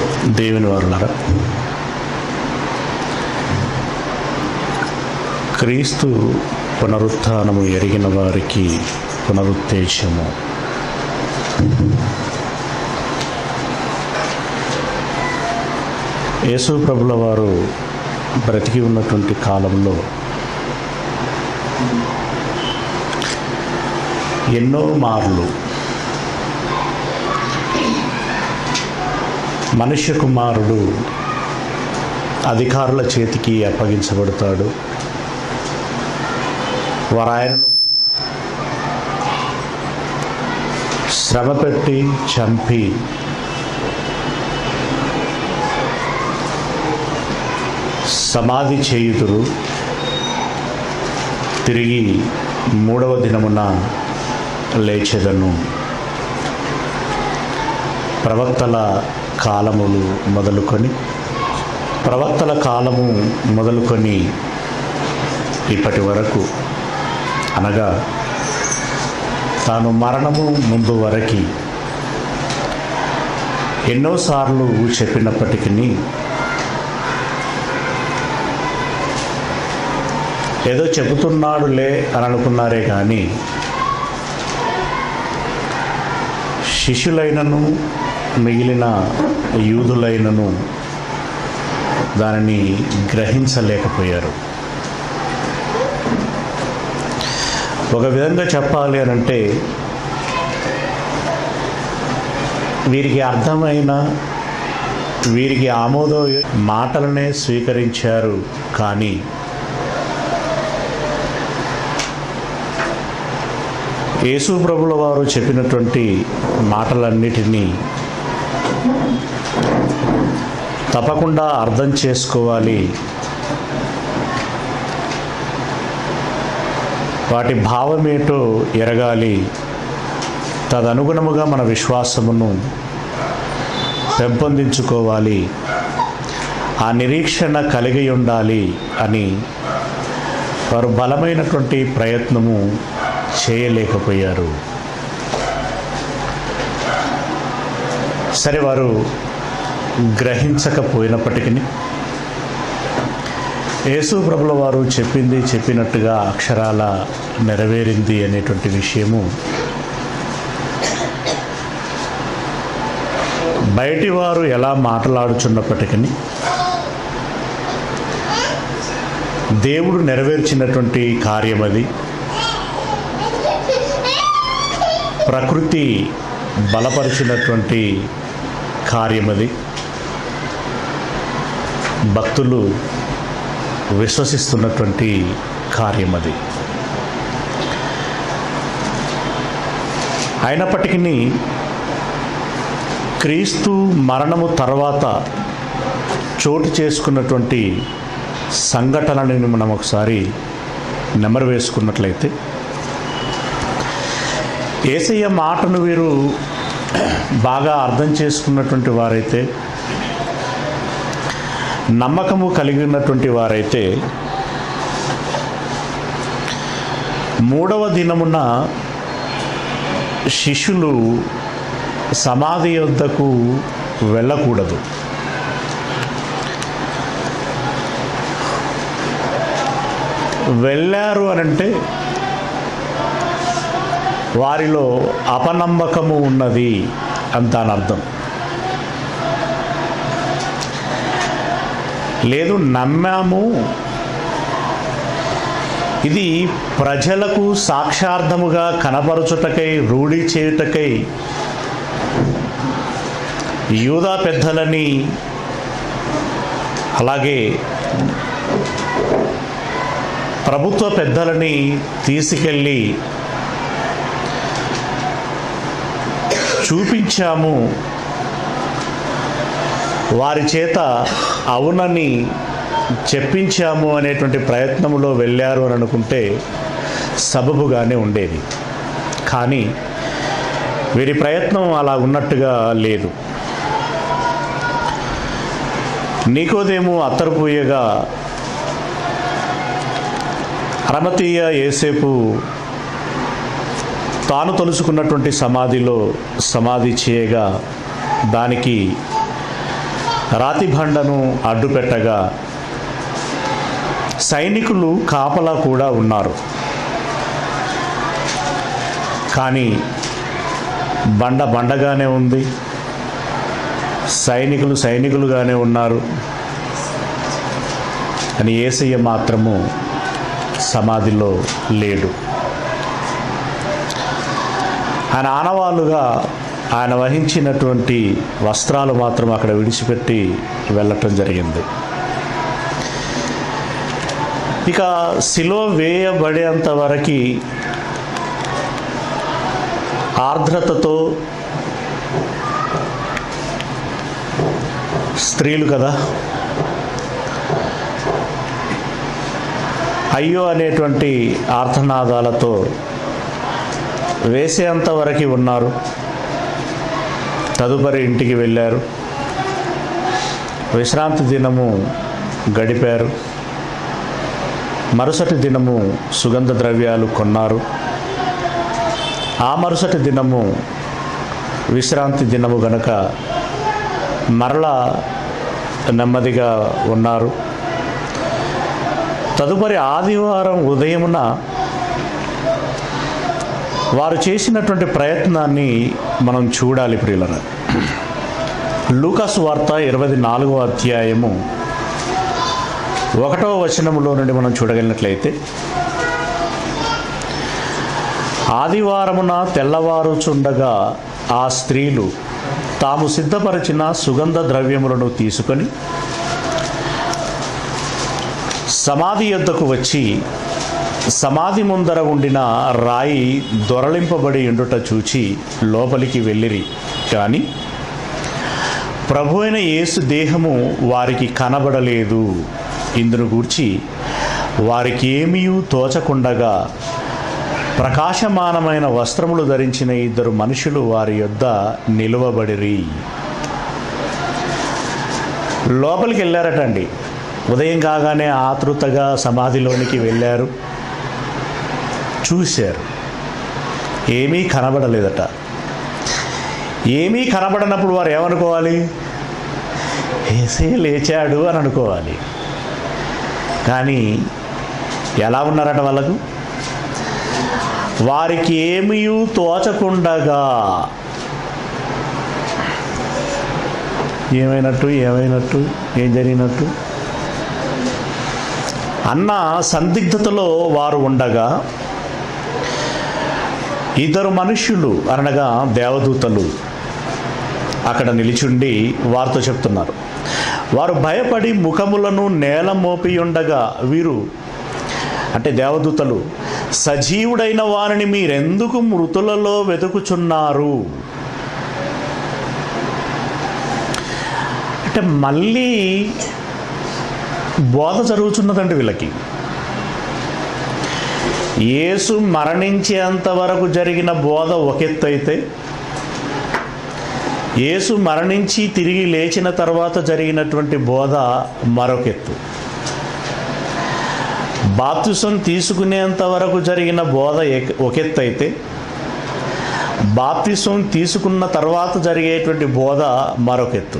దేవుని వారులరా క్రీస్తు పునరుత్థానము ఎరిగిన వారికి పునరుత్తేజము యేసు ప్రభుల వారు బ్రతికి ఉన్నటువంటి కాలంలో ఎన్నో మార్లు మనుష్య కుమారుడు అధికారుల చేతికి అప్పగించబడతాడు వారు ఆయనను శ్రమ పెట్టి చంపి సమాధి చేయుదురు తిరిగి మూడవ దినమున లేచెదను ప్రవక్తల కాలములు మొదలుకొని ప్రవక్తల కాలము మొదలుకొని ఇప్పటి వరకు అనగా తాను మరణము ముందు వరకు ఎన్నోసార్లు చెప్పినప్పటికీ ఏదో చెబుతున్నాడులే అని అనుకున్నారే కానీ శిష్యులైనను మిగిలిన యూదులైనను దానిని గ్రహించలేకపోయారు ఒక విధంగా చెప్పాలి అని అంటే వీరికి అర్థమైన వీరికి ఆమోద మాటలనే స్వీకరించారు కానీ యేసు ప్రభుల వారు చెప్పినటువంటి మాటలన్నిటినీ తప్పకుండా అర్థం చేసుకోవాలి వాటి భావమేటో ఎరగాలి తదనుగుణముగా మన విశ్వాసమును పెంపొందించుకోవాలి ఆ నిరీక్షణ కలిగి ఉండాలి అని వారు బలమైనటువంటి ప్రయత్నము చేయలేకపోయారు సరే వారు గ్రహించకపోయినప్పటికీ యేసు ప్రభుల వారు చెప్పింది చెప్పినట్టుగా అక్షరాల నెరవేరింది అనేటువంటి విషయము బయటి వారు ఎలా మాట్లాడుచున్నప్పటికీ దేవుడు నెరవేర్చినటువంటి కార్యం అది ప్రకృతి బలపరిచినటువంటి కార్యమది భక్తులు విశ్వసిస్తున్నటువంటి కార్యమది అయినప్పటికీ క్రీస్తు మరణము తర్వాత చోటు చేసుకున్నటువంటి సంఘటనని మనం ఒకసారి నెమరు వేసుకున్నట్లయితే ఏసయ్య మాటను వీరు బాగా అర్థం చేసుకున్నటువంటి వారైతే నమ్మకము కలిగి ఉన్నటువంటి వారైతే మూడవ దినమున శిష్యులు సమాధి యొద్దకు వెళ్ళకూడదు వెళ్ళారు అనంటే వారిలో అపనమ్మకము ఉన్నది అని దాని అర్థం లేదు నమ్మాము ఇది ప్రజలకు సాక్షార్థముగా కనపరచుటకై రూఢి చేయుటకై యూదా పెద్దలని అలాగే ప్రభుత్వ పెద్దలని తీసుకెళ్ళి చూపించాము వారి చేత అవునని చెప్పించాము అనేటువంటి ప్రయత్నంలో వెళ్ళారు అని అనుకుంటే సబబుగానే ఉండేది కానీ వీరి ప్రయత్నం అలా ఉన్నట్టుగా లేదు నీకోదేమో అత్తరుపోయేగా అరమతీయ ఏసేపు తాను తలుచుకున్నటువంటి సమాధిలో సమాధి చేయగా దానికి రాతి బండను అడ్డుపెట్టగా సైనికులు కాపలా కూడా ఉన్నారు కానీ బండ బండగానే ఉంది సైనికులు సైనికులుగానే ఉన్నారు అని ఏసయ్య మాత్రము సమాధిలో లేడు ఆయన ఆనవాళ్ళుగా ఆయన వహించినటువంటి వస్త్రాలు మాత్రం అక్కడ విడిచిపెట్టి వెళ్ళటం జరిగింది ఇక శిలో వేయబడేంత వరకు ఆర్ద్రతతో స్త్రీలు కదా అయ్యో అనేటువంటి ఆర్తనాదాలతో వేసేంత వరకు ఉన్నారు తదుపరి ఇంటికి వెళ్ళారు విశ్రాంతి దినము గడిపారు మరుసటి దినము సుగంధ ద్రవ్యాలు కొన్నారు ఆ మరుసటి దినము విశ్రాంతి దినము గనక మరలా నెమ్మదిగా ఉన్నారు తదుపరి ఆదివారం ఉదయమున వారు చేసినటువంటి ప్రయత్నాన్ని మనం చూడాలి ప్రియులరా లూకాసు వార్త ఇరవై నాలుగో అధ్యాయము ఒకటో వచనములో నుండి మనం చూడగలిగినట్లయితే ఆదివారమున తెల్లవారుచుండగా ఆ స్త్రీలు తాము సిద్ధపరిచిన సుగంధ ద్రవ్యములను తీసుకొని సమాధి యొద్దకు వచ్చి సమాధి ముందర ఉండిన రాయి దొరలింపబడి ఉండుట చూచి లోపలికి వెళ్ళిరి కానీ ప్రభు అయిన యేసు దేహము వారికి కనబడలేదు ఇందును గూర్చి వారికి ఏమీ తోచకుండగా ప్రకాశమానమైన వస్త్రములు ధరించిన ఇద్దరు మనుషులు వారి యొద్ద నిలువబడిరి లోపలికి వెళ్ళారటండి ఉదయం కాగానే ఆతృతగా సమాధిలోనికి వెళ్ళారు చూశారు ఏమీ కనబడలేదట ఏమీ కనబడనప్పుడు వారు ఏమనుకోవాలి ఏసే లేచాడు అని అనుకోవాలి కానీ ఎలా ఉన్నారట వాళ్ళకు వారికి ఏమీ తోచకుండగా ఏమైనట్టు ఏమైనట్టు ఏం జరిగినట్టు అన్న సందిగ్ధతలో వారు ఉండగా ఇద్దరు మనుష్యులు అనగా దేవదూతలు అక్కడ నిలిచుండి వారితో చెప్తున్నారు వారు భయపడి ముఖములను నేల మోపి ఉండగా వీరు అంటే దేవదూతలు సజీవుడైన వారిని మీరెందుకు మృతులలో వెతుకుచున్నారు అంటే మళ్ళీ బోధ జరుగుతున్నదండి వీళ్ళకి యేసు మరణించేంత వరకు జరిగిన బోధ ఒక ఎత్తు అయితే యేసు మరణించి తిరిగి లేచిన తర్వాత జరిగినటువంటి బోధ మరొక ఎత్తు బాప్తిసం తీసుకునేంత వరకు జరిగిన బోధ ఎక్- ఒక ఎత్తు అయితే బాప్తిసం తీసుకున్న తర్వాత జరిగేటువంటి బోధ మరొక ఎత్తు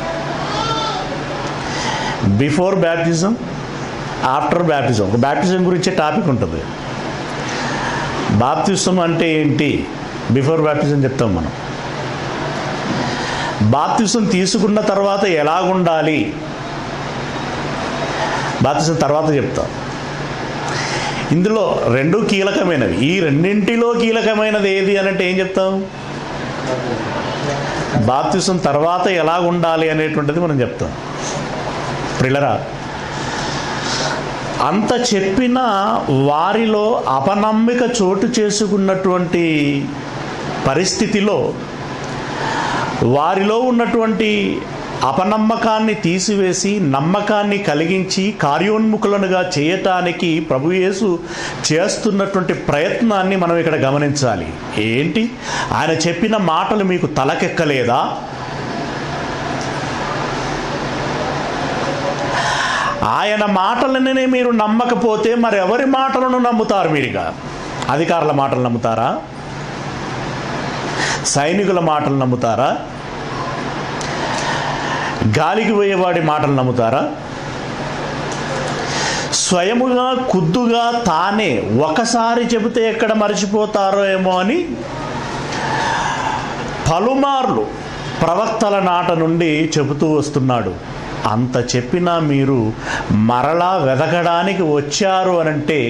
బిఫోర్ బ్యాప్టిజం ఆఫ్టర్ బ్యాప్టిజం ఒక బ్యాప్టిజం గురించే టాపిక్ ఉంటుంది బాప్తిసం అంటే ఏంటి బిఫోర్ బ్యాప్టిజం చెప్తాం మనం బాప్తిసం తీసుకున్న తర్వాత ఎలాగుండాలి బాప్తిసం తర్వాత చెప్తాం ఇందులో రెండు కీలకమైనవి ఈ రెండింటిలో కీలకమైనది ఏది అని అంటే ఏం చెప్తాం బాప్తిసం తర్వాత ఎలాగుండాలి అనేటువంటిది మనం చెప్తాం ప్రిలరా అంత చెప్పిన వారిలో అపనమ్మిక చోటు చేసుకున్నటువంటి పరిస్థితిలో వారిలో ఉన్నటువంటి అపనమ్మకాన్ని తీసివేసి నమ్మకాన్ని కలిగించి కార్యోన్ముఖులనుగా చేయటానికి ప్రభు యేసు చేస్తున్నటువంటి ప్రయత్నాన్ని మనం ఇక్కడ గమనించాలి ఏంటి ఆయన చెప్పిన మాటలు మీకు తలకెక్కలేదా ఆయన మాటలనే మీరు నమ్మకపోతే మరి ఎవరి మాటలను నమ్ముతారు మీరుగా అధికారుల మాటలు నమ్ముతారా సైనికుల మాటలు నమ్ముతారా గాలికి పోయేవాడి మాటలు నమ్ముతారా స్వయముగా కుద్దుగా తానే ఒకసారి చెబితే ఎక్కడ మర్చిపోతారో ఏమో అని పలుమార్లు ప్రవక్తల నాట నుండి చెబుతూ వస్తున్నాడు అంత చెప్పినా మీరు మరలా వెదకడానికి వచ్చారు అనంటే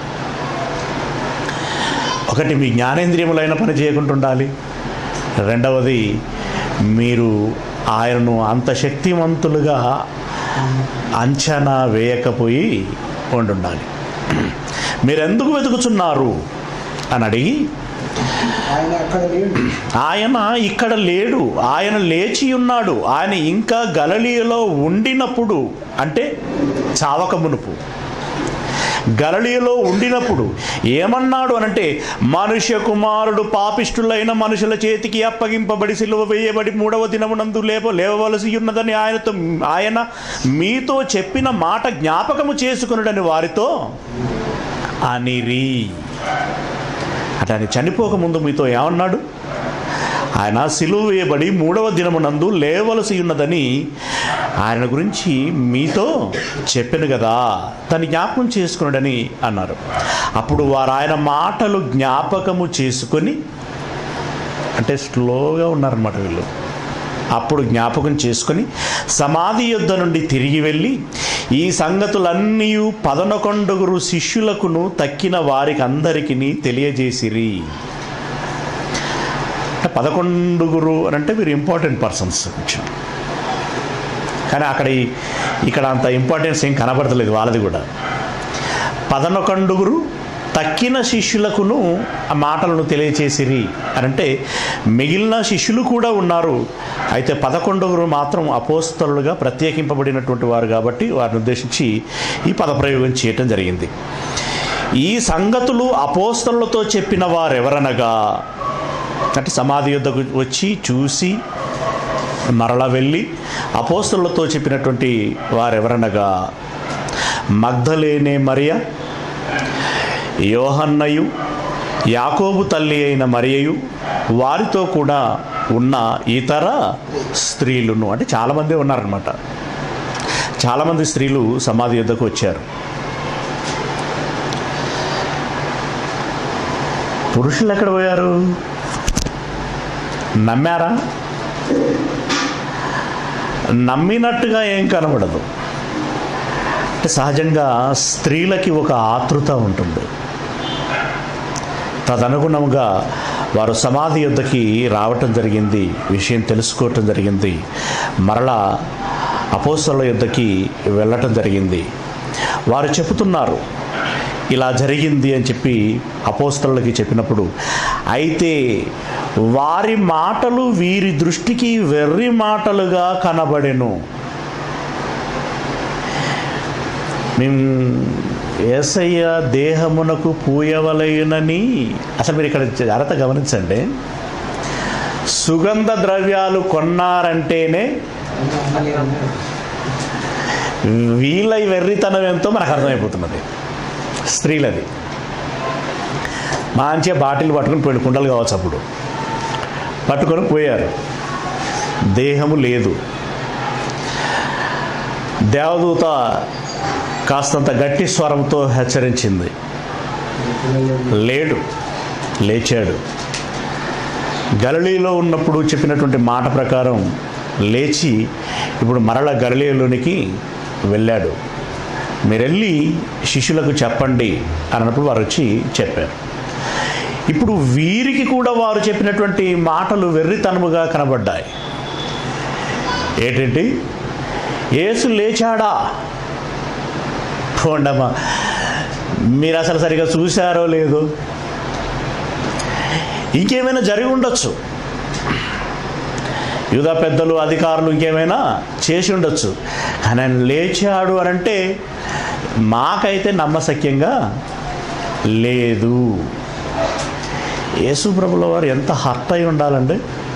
ఒకటి మీ జ్ఞానేంద్రియములైన పని చేయకుండా ఉండాలి రెండవది మీరు ఆయనను అంత శక్తివంతులుగా అంచనా వేయకపోయి ఉండుండాలి మీరెందుకు వెతుకుతున్నారు అని అడిగి ఆయన అక్కడ లేడు ఆయన ఇక్కడ లేడు ఆయన లేచి ఉన్నాడు ఆయన ఇంకా గలలీలో ఉండినప్పుడు అంటే చావక మునుపు గలలీలో ఉండినప్పుడు ఏమన్నాడు అనంటే మనుష్య కుమారుడు పాపిష్టులైన మనుషుల చేతికి అప్పగింపబడి సిలువ వేయబడి మూడవ దినమునందు లేప లేవవలసి ఉన్నదని ఆయనతో ఆయన మీతో చెప్పిన మాట జ్ఞాపకము చేసుకునుడని వారితో అనిరి అంటే ఆయన చనిపోక ముందు మీతో ఏమన్నాడు ఆయన సిలువ వేయబడి మూడవ దినమునందు లేవలసి ఉన్నదని ఆయన గురించి మీతో చెప్పాను కదా తను జ్ఞాపకం చేసుకున్నాడని అన్నారు అప్పుడు వారు ఆయన మాటలు జ్ఞాపకము చేసుకొని అంటే స్లోగా ఉన్నారన్నమాట వీళ్ళు అప్పుడు జ్ఞాపకం చేసుకొని సమాధి యుద్ధ నుండి తిరిగి వెళ్ళి ఈ సంగతులన్నీ పదనకొండుగురు శిష్యులకును తక్కిన వారికి అందరికీ తెలియజేసిరి అంటే పదకొండుగురు అని అంటే వీరు ఇంపార్టెంట్ పర్సన్స్ కానీ అక్కడ ఈ- ఇక్కడ అంత ఇంపార్టెన్స్ ఏం కనబడతలేదు వాళ్ళది కూడా పదనొకండుగురు తక్కిన శిష్యులకును ఆ మాటలను తెలియచేసిరి అని అంటే మిగిలిన శిష్యులు కూడా ఉన్నారు అయితే పదకొండుగురు మాత్రం అపోస్తలుగా ప్రత్యేకింపబడినటువంటి వారు కాబట్టి వారిని ఉద్దేశించి ఈ పదప్రయోగం చేయటం జరిగింది ఈ సంగతులు అపోస్తలతో చెప్పిన వారెవరనగా అంటే సమాధి యుద్ధకు వచ్చి చూసి మరల వెళ్ళి అపోస్తలతో చెప్పినటువంటి వారెవరనగా మగ్ధలేనే మరియ యోహన్నయు యాకోబు తల్లి అయిన మరియయు వారితో కూడా ఉన్న ఇతర స్త్రీలను అంటే చాలామంది ఉన్నారనమాట చాలామంది స్త్రీలు సమాధి యుద్ధకు వచ్చారు పురుషులు ఎక్కడ పోయారు నమ్మారా నమ్మినట్టుగా ఏం కనబడదు అంటే సహజంగా స్త్రీలకి ఒక ఆతృత ఉంటుంది తదనుగుణంగా వారు సమాధి యుద్ధకి రావటం జరిగింది విషయం తెలుసుకోవటం జరిగింది మరలా అపోస్తల యుద్ధకి వెళ్ళటం జరిగింది వారు చెబుతున్నారు ఇలా జరిగింది అని చెప్పి అపోస్తలకి చెప్పినప్పుడు అయితే వారి మాటలు వీరి దృష్టికి వెర్రి మాటలుగా కనబడెను మేము ఏసయ్య దేహమునకు పూయవలయునని అసలు మీరు ఇక్కడ జాగ్రత్త గమనించండి సుగంధ ద్రవ్యాలు కొన్నారంటేనే వీళ్ళ ఈ వెర్రితనం ఎంతో మనకు అర్థమైపోతున్నది స్త్రీలది మంచిగా బాటిల్ పట్టుకుని పెళ్లి కుండలు కావచ్చు అప్పుడు పట్టుకొని పోయారు దేహము లేదు దేవదూత కాస్తంత గట్టి స్వరంతో హెచ్చరించింది లేడు లేచాడు గలలీలో ఉన్నప్పుడు చెప్పినటువంటి మాట ప్రకారం లేచి ఇప్పుడు మరల గలలీలోనికి వెళ్ళాడు మీరు వెళ్ళి శిష్యులకు చెప్పండి అన్నప్పుడు వారు వచ్చి చెప్పారు ఇప్పుడు వీరికి కూడా వారు చెప్పినటువంటి మాటలు వెర్రితనముగా కనబడ్డాయి ఏంటంటే యేసు లేచాడా పోండమ్మా మీరు అసలు సరిగా చూశారో లేదో ఇంకేమైనా జరిగి ఉండొచ్చు యూదా పెద్దలు అధికారులు ఇంకేమైనా చేసి ఉండొచ్చు కానీ ఆయన లేచాడు అని అంటే మాకైతే నమ్మశక్యంగా లేదు యేసు ప్రభుల వారు ఎంత హర్ట్ అయి ఉండాలండి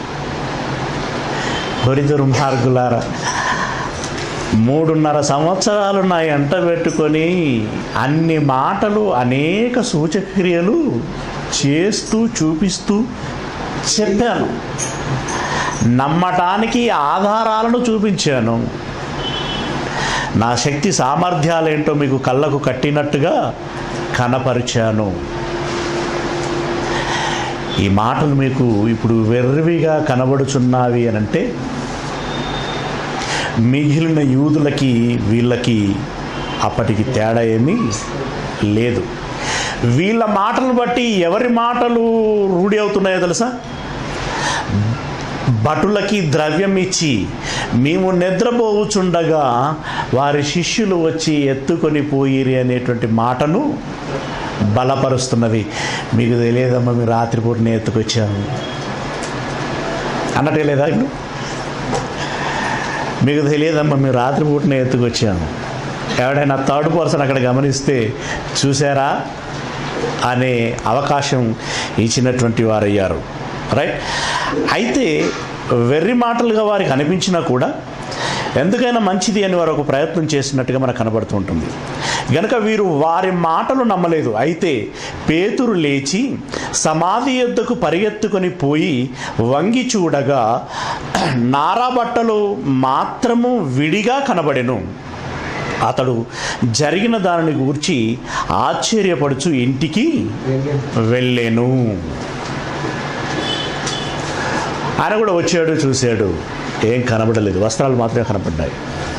హరిదురు మార్గులారా మూడున్నర సంవత్సరాలు నా ఎంట పెట్టుకొని అన్ని మాటలు అనేక సూచక్రియలు చేస్తూ చూపిస్తూ చెప్పాను నమ్మటానికి ఆధారాలను చూపించాను నా శక్తి సామర్థ్యాలేంటో మీకు కళ్ళకు కట్టినట్టుగా కనపరిచాను ఈ మాటలు మీకు ఇప్పుడు వెర్రివిగా కనబడుచున్నావి అని అంటే మిగిలిన యూదులకి వీళ్ళకి అప్పటికి తేడా ఏమీ లేదు వీళ్ళ మాటలు బట్టి ఎవరి మాటలు రూఢి అవుతున్నాయో తెలుసా భటులకి ద్రవ్యం ఇచ్చి మేము నిద్రపోవుచుండగా వారి శిష్యులు వచ్చి ఎత్తుకొని పోయిరి అనేటువంటి మాటను బలపరుస్తున్నవి మీకు తెలియదమ్మా మీరు రాత్రిపూటనే ఎత్తుకొచ్చాము అన్నట్టే లేదా ఇప్పుడు మీకు తెలియదమ్మా మేము రాత్రిపూటనే ఎత్తుకొచ్చాము ఎవడైనా థర్డ్ పర్సన్ అక్కడ గమనిస్తే చూసారా అనే అవకాశం ఇచ్చినటువంటి వారు అయ్యారు రైట్ అయితే వెర్రి మాటలుగా వారికి అనిపించినా కూడా ఎందుకైనా మంచిది అని వారు ఒక ప్రయత్నం చేసినట్టుగా మనకు కనబడుతూ ఉంటుంది గనుక వీరు వారి మాటలు నమ్మలేదు అయితే పేతురు లేచి సమాధి యొద్దకు పరిగెత్తుకొని పోయి వంగి చూడగా నారా బట్టలు మాత్రము విడిగా కనబడెను అతడు జరిగిన దానిని గూర్చి ఆశ్చర్యపడుచు ఇంటికి వెళ్ళాను వెళ్ళాను ఆయన కూడా వచ్చాడు చూశాడు ఏం కనబడలేదు వస్త్రాలు మాత్రమే కనపడ్డాయి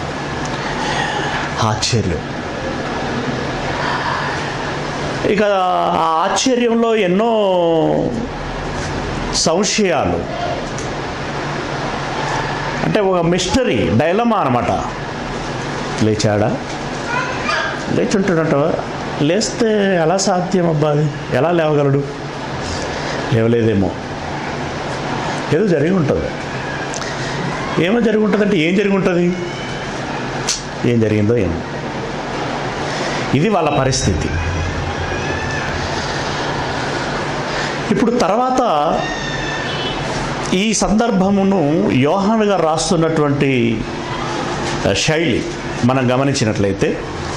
ఆశ్చర్యం ఇక ఆ ఆశ్చర్యంలో ఎన్నో సంశయాలు అంటే ఒక మిస్టరీ డైలమా అనమాట లేచాడా లేచుంటాడట లేస్తే ఎలా సాధ్యం అబ్బా అది ఎలా లేవగలడు లేవలేదేమో ఏదో జరిగి ఉంటుంది ఏమో జరిగి ఉంటుంది అంటే ఏం జరిగి ఉంటుంది ఏం జరిగిందో ఏమో ఇది వాళ్ళ పరిస్థితి ఇప్పుడు తర్వాత ఈ సందర్భమును యోహాను గారు రాస్తున్నటువంటి శైలి మనం గమనించినట్లయితే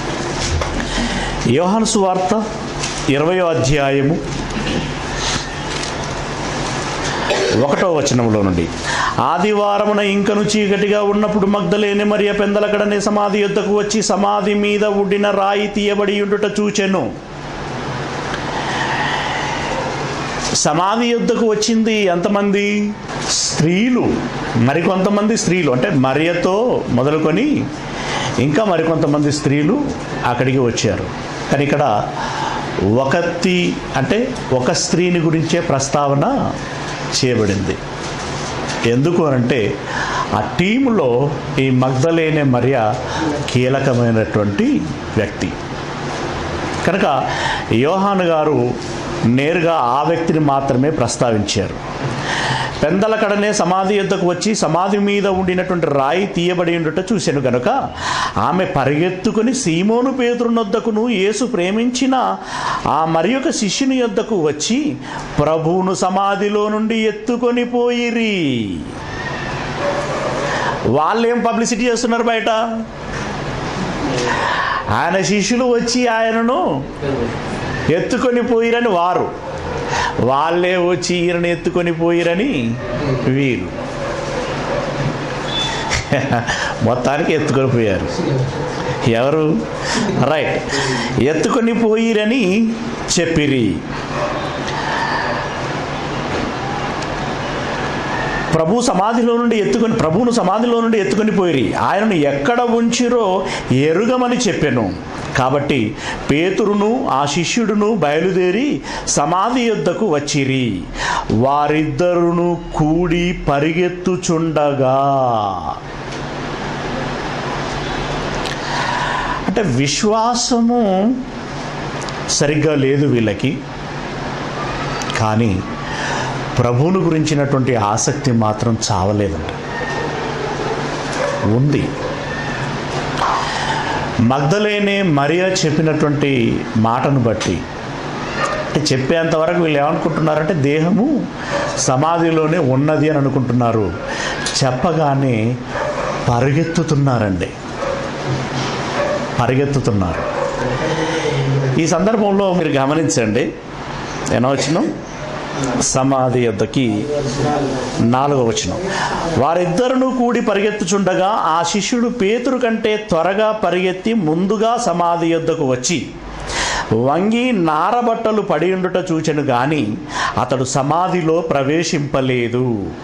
యోహాను సువార్త ఇరవయో అధ్యాయము ఒకటో వచనంలో నుండి ఆదివారమున ఇంకను చీకటిగా ఉన్నప్పుడు మగ్ధలేని మరియ పెందలకడనే సమాధి యొద్దకు వచ్చి సమాధి మీద ఉడిన రాయి తీయబడి ఉండుట చూచెను సమాధి యుద్ధకు వచ్చింది ఎంతమంది స్త్రీలు మరికొంతమంది స్త్రీలు అంటే మరియతో మొదలుకొని ఇంకా మరికొంతమంది స్త్రీలు అక్కడికి వచ్చారు కానీ ఇక్కడ ఒకటి అంటే ఒక స్త్రీని గురించే ప్రస్తావన చేయబడింది ఎందుకు అనంటే ఆ టీంలో ఈ మగ్ధలేనే మరియ కీలకమైనటువంటి వ్యక్తి కనుక యోహాను గారు నేరుగా ఆ వ్యక్తిని మాత్రమే ప్రస్తావించారు పెందలకడనే సమాధి యుద్ధకు వచ్చి సమాధి మీద ఉండినటువంటి రాయి తీయబడి ఉండుట చూశాను గనుక ఆమె పరిగెత్తుకుని సీమోను పేతురునొద్దకును యేసు ప్రేమించిన ఆ మరి ఒక శిష్యుని యొద్దకు వచ్చి ప్రభువును సమాధిలో నుండి ఎత్తుకొని పోయిరి వాళ్ళేం పబ్లిసిటీ చేస్తున్నారు బయట ఆయన శిష్యులు వచ్చి ఆయనను ఎత్తుకొని పోయిరని వారు వాళ్ళే వచ్చి ఈయనను ఎత్తుకొని పోయిరని వీరు మొత్తానికి ఎత్తుకొని పోయారు ఎవరు రైట్ ఎత్తుకొని పోయిరని చెప్పిరి ప్రభు సమాధిలో నుండి ఎత్తుకొని ప్రభువును సమాధిలో నుండి ఎత్తుకొని పోయిరి ఆయనను ఎక్కడ ఉంచిరో ఎరుగమని చెప్పాను కాబట్టి పేతురును ఆ శిష్యుడును బయలుదేరి సమాధి యొద్దకు వచ్చిరి వారిద్దరును కూడి పరిగెత్తుచుండగా అంటే విశ్వాసము సరిగ్గా లేదు వీళ్ళకి కానీ ప్రభువును గురించినటువంటి ఆసక్తి మాత్రం చావలేదంట ఉంది మగ్ధలేనే మరియా చెప్పినటువంటి మాటను బట్టి అంటే చెప్పేంతవరకు వీళ్ళు ఏమనుకుంటున్నారంటే దేహము సమాధిలోనే ఉన్నది అని అనుకుంటున్నారు చెప్పగానే పరిగెత్తుతున్నారండి పరిగెత్తుతున్నారు ఈ సందర్భంలో మీరు గమనించండి ఏమో వచ్చినాం సమాధి యొద్దకి నాలుగవ వచనం వారిద్దరును కూడి పరిగెత్తుచుండగా ఆ శిష్యుడు పేతురు కంటే త్వరగా పరిగెత్తి ముందుగా సమాధి యొద్దకు వచ్చి వంగి నారబట్టలు పడి ఉండుట చూచెను గాని అతడు సమాధిలో ప్రవేశింపలేదు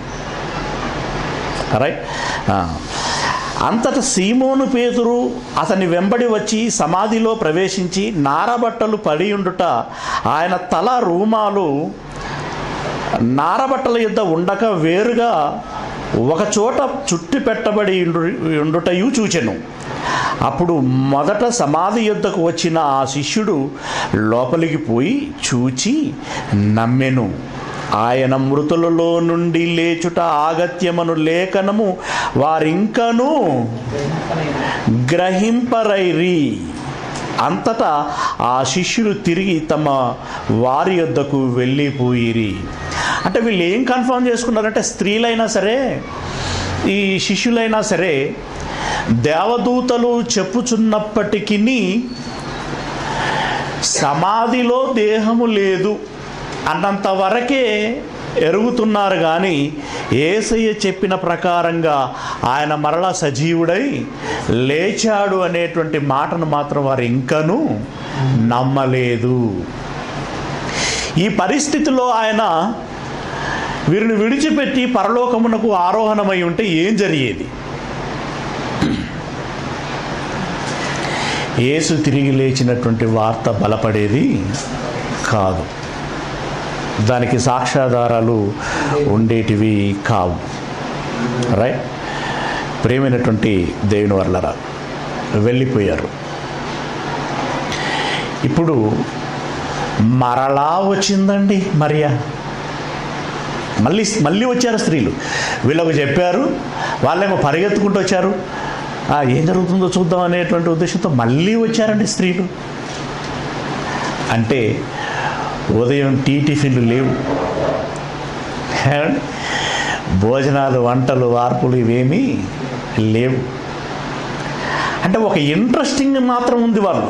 రైట్ ఆ. అంతట సీమోను పేతురు అతని వెంబడి వచ్చి సమాధిలో ప్రవేశించి నారబట్టలు పడి ఉండుట ఆయన తల రూమాలు నారబట్టల యుద్ధ ఉండక వేరుగా ఒక చోట చుట్టి పెట్టబడి ఉండు- ఉండుటయు చూచెను అప్పుడు మొదట సమాధి యుద్ధకు వచ్చిన ఆ శిష్యుడు లోపలికి పోయి చూచి నమ్మెను ఆయన మృతులలో నుండి లేచుట ఆగత్యమను లేఖనము వారింకను గ్రహింపరైరి అంతటా ఆ శిష్యులు తిరిగి తమ వారి యొద్దకు వెళ్ళిపోయిరి అంటే వీళ్ళు ఏం కన్ఫర్మ్ చేసుకున్నారంటే స్త్రీలైనా సరే ఈ శిష్యులైనా సరే దేవదూతలు చెప్పుచున్నప్పటికీ సమాధిలో దేహము లేదు అన్నంత వరకే ఎరుగుతున్నారు కానీ ఏసయ్య చెప్పిన ప్రకారంగా ఆయన మరలా సజీవుడై లేచాడు అనేటువంటి మాటను మాత్రం వారు ఇంకనూ నమ్మలేదు ఈ పరిస్థితిలో ఆయన వీరిని విడిచిపెట్టి పరలోకమునకు ఆరోహణమై ఉంటే ఏం జరిగేది యేసు తిరిగి లేచినటువంటి వార్త బలపడేది కాదు దానికి సాక్ష్యాధారాలు ఉండేటివి కావు రైట్ ప్రేమైనటువంటి దేవుని వర్లరా వెళ్ళిపోయారు ఇప్పుడు మరలా వచ్చిందండి మరియా మళ్ళీ మళ్ళీ వచ్చారు స్త్రీలు వీళ్ళకు చెప్పారు వాళ్ళేమో పరిగెత్తుకుంటూ వచ్చారు "ఆ, ఏం జరుగుతుందో చూద్దాం అనేటువంటి ఉద్దేశంతో మళ్ళీ వచ్చారండి స్త్రీలు అంటే ఉదయం టీ టిఫిన్లు లేవు ఏమండి? భోజనాలు వంటలు వార్పులు ఇవేమీ లేవు అంటే ఒక ఇంట్రెస్టింగ్ మాత్రం ఉంది వాళ్ళు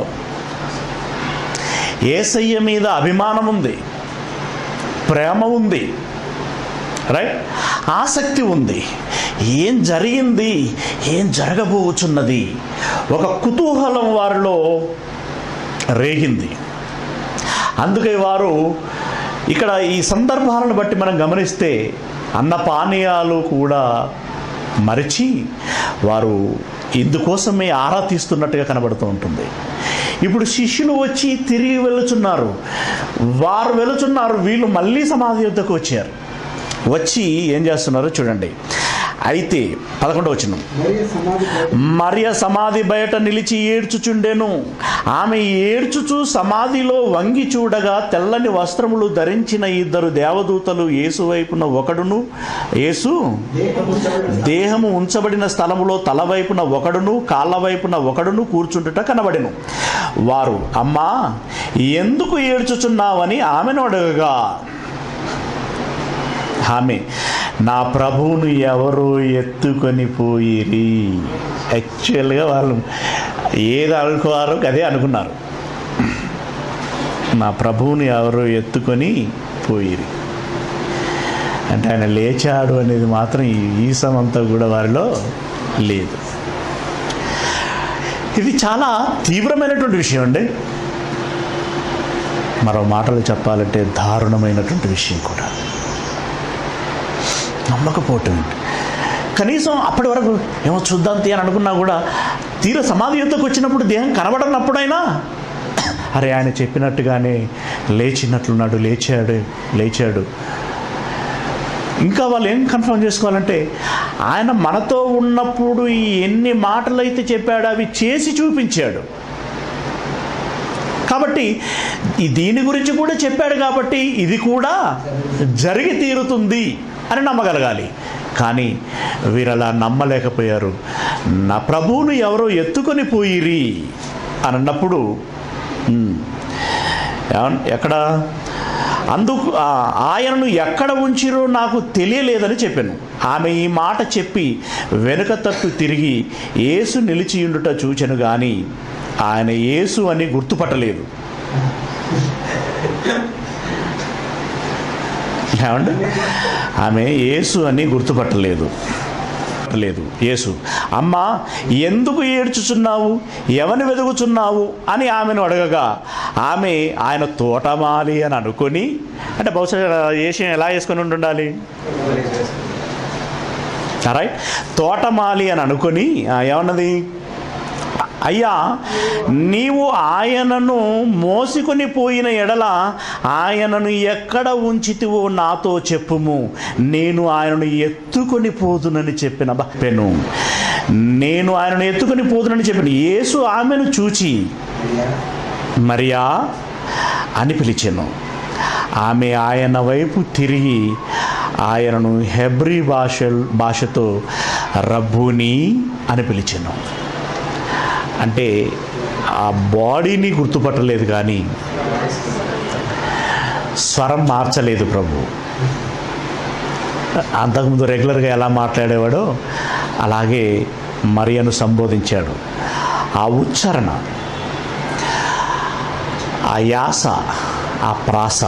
ఏసయ్య మీద అభిమానం ఉంది ప్రేమ ఉంది రైట్ ఆసక్తి ఉంది ఏం జరిగింది ఏం జరగబోచున్నది ఒక కుతూహలం వారిలో రేగింది అందుకే వారు ఇక్కడ ఈ సందర్భాలను బట్టి మనం గమనిస్తే అన్న పానీయాలు కూడా మరిచి వారు ఇందుకోసమే ఆరా తీస్తున్నట్టుగా కనబడుతూ ఉంటుంది ఇప్పుడు శిష్యులు వచ్చి తిరిగి వెళుచున్నారు వారు వెళుచున్నారు వీళ్ళు మళ్ళీ సమాధి యుద్ధకు వచ్చారు వచ్చి ఏం చేస్తున్నారో చూడండి అయితే పదకొండవ వచ్చిన మరియు సమాధి మరియ సమాధి బయట నిలిచి ఏడ్చుచుండెను ఆమె ఏడ్చుచు సమాధిలో వంగి చూడగా తెల్లని వస్త్రములు ధరించిన ఇద్దరు దేవదూతలు యేసు వైపున ఒకడును యేసు దేహము ఉంచబడిన స్థలములో తల వైపున ఒకడును కాళ్ళ వైపున ఒకడును కూర్చుంటుట కనబడెను వారు అమ్మా ఎందుకు ఏడ్చుచున్నావని ఆమెను అడగగా ఆమె నా ప్రభువును ఎవరు ఎత్తుకొని పోయిరి యాక్చువల్గా వాళ్ళు ఏది అనుకోవారో అదే అనుకున్నారు నా ప్రభువుని ఎవరు ఎత్తుకొని పోయిరి అంటే ఆయన లేచాడు అనేది మాత్రం ఈ ఈసమంతా కూడా వారిలో లేదు ఇది చాలా తీవ్రమైనటువంటి విషయం అండి మరో మాటలు చెప్పాలంటే దారుణమైనటువంటి విషయం కూడా నమ్మకపోవటం కనీసం అప్పటి వరకు ఏమో చూద్దాం తీ అని అనుకున్నా కూడా తీర సమాధి యుద్ధకు వచ్చినప్పుడు దేహం కనబడనప్పుడైనా అరే ఆయన చెప్పినట్టుగానే లేచినట్లున్నాడు లేచాడు లేచాడు ఇంకా వాళ్ళు ఏం కన్ఫర్మ్ చేసుకోవాలంటే ఆయన మనతో ఉన్నప్పుడు ఈ ఎన్ని మాటలు అయితే చెప్పాడో అవి చేసి చూపించాడు కాబట్టి ఈ దీని గురించి కూడా చెప్పాడు కాబట్టి ఇది కూడా జరిగి తీరుతుంది అని నమ్మగలగాలి కానీ వీరలా నమ్మలేకపోయారు నా ప్రభువును ఎవరో ఎత్తుకొని పోయిరి అని అన్నప్పుడు ఉమ్, ఏమన్- ఎక్కడ అందుకు ఆ, ఆయనను ఎక్కడ ఉంచిరో నాకు తెలియలేదని చెప్పాను ఆమె ఈ మాట చెప్పి వెనుక తట్టు తిరిగి యేసు నిలిచియుండుట చూచెను గాని ఆయన యేసు అని గుర్తుపట్టలేదు ఏమండి ఆమె యేసు అని గుర్తుపట్టలేదు లేదు యేసు అమ్మ ఎందుకు ఏడ్చుచున్నావు ఎవని వెతుకుచున్నావు అని ఆమెను అడగగా ఆమె ఆయన తోటమాలి అని అనుకొని అంటే బహుశా ఏషియం ఎలా వేసుకొని ఉండాలి రైట్ తోటమాలి అని అనుకొని ఆ, ఏమన్నది అయ్యా నీవు ఆయనను మోసుకొని పోయిన ఎడల ఆయనను ఎక్కడ ఉంచితివో నాతో చెప్పుము నేను ఆయనను ఎత్తుకొని పోదునని చెప్పిన పెను నేను ఆయనను ఎత్తుకొని పోదునని చెప్పిన యేసు ఆమెను చూచి మరియా అని పిలిచెను ఆమె ఆయన వైపు తిరిగి ఆయనను హెబ్రీ భాష భాషతో రబ్బుని అని పిలిచెను అంటే ఆ బాడీని గుర్తుపట్టలేదు కానీ స్వరం మార్చలేదు ప్రభు అంతకుముందు రెగ్యులర్గా ఎలా మాట్లాడేవాడో అలాగే మరియను సంబోధించాడు ఆ ఉచ్చారణ ఆ యాస ఆ ప్రాస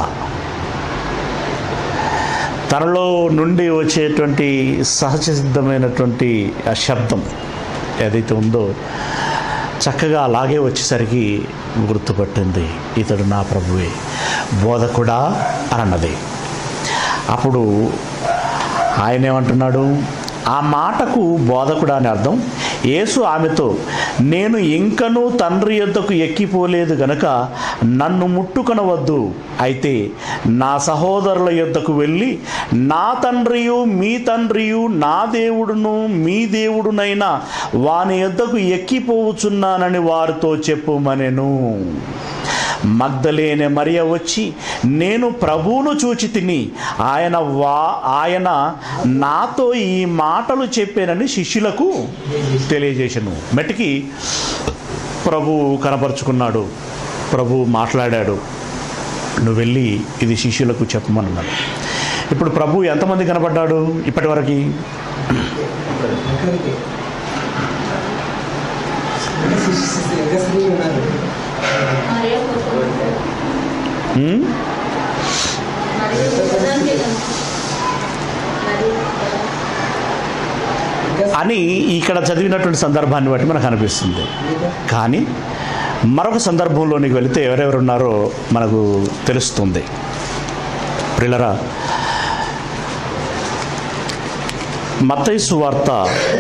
తనలో నుండి వచ్చేటువంటి సహజ సిద్ధమైనటువంటి ఆ శబ్దం ఏదైతే ఉందో చక్కగా అలాగే వచ్చేసరికి గుర్తుపట్టింది ఇతడు నా ప్రభువే బోధకుడా అని అన్నది అప్పుడు ఆయన ఏమంటున్నాడు ఆ మాటకు బోధకుడా అని అర్థం యేసు ఆమెతో నేను ఇంకనూ తండ్రి యొద్దకు ఎక్కిపోలేదు గనక నన్ను ముట్టుకొనవద్దు అయితే నా సహోదరుల యొద్దకు వెళ్ళి నా తండ్రియు మీ తండ్రియు నా దేవుడును మీ దేవుడునైనా వాని యొద్దకు ఎక్కిపోవచ్చున్నానని వారితో చెప్పుమనెను మగ్ధలేనే మరియ వచ్చి నేను ప్రభువును చూచి తిని ఆయన వా ఆయన నాతో ఈ మాటలు చెప్పానని శిష్యులకు తెలియజేశాను మెటికి ప్రభు కనపరుచుకున్నాడు ప్రభు మాట్లాడాడు నువ్వు వెళ్ళి ఇది శిష్యులకు చెప్పమన్నాడు ఇప్పుడు ప్రభు ఎంతమంది కనపడ్డాడు ఇప్పటి వరకు ఒక్కరికి ఇంకా శిష్యు- ఇంకా స్త్రీ ఉన్నారు మరియా కోసం ఉమ్? మరియా ప్రధానికి మరి ఇంకా అని ఇక్కడ చదివినటువంటి సందర్భాన్ని బట్టి మనకు అనిపిస్తుంది ఇంకా కానీ మరొక సందర్భంలోనికి వెళితే ఎవరెవరు ఉన్నారో మనకు తెలుస్తుంది ప్రిలరా మత్తయి వార్త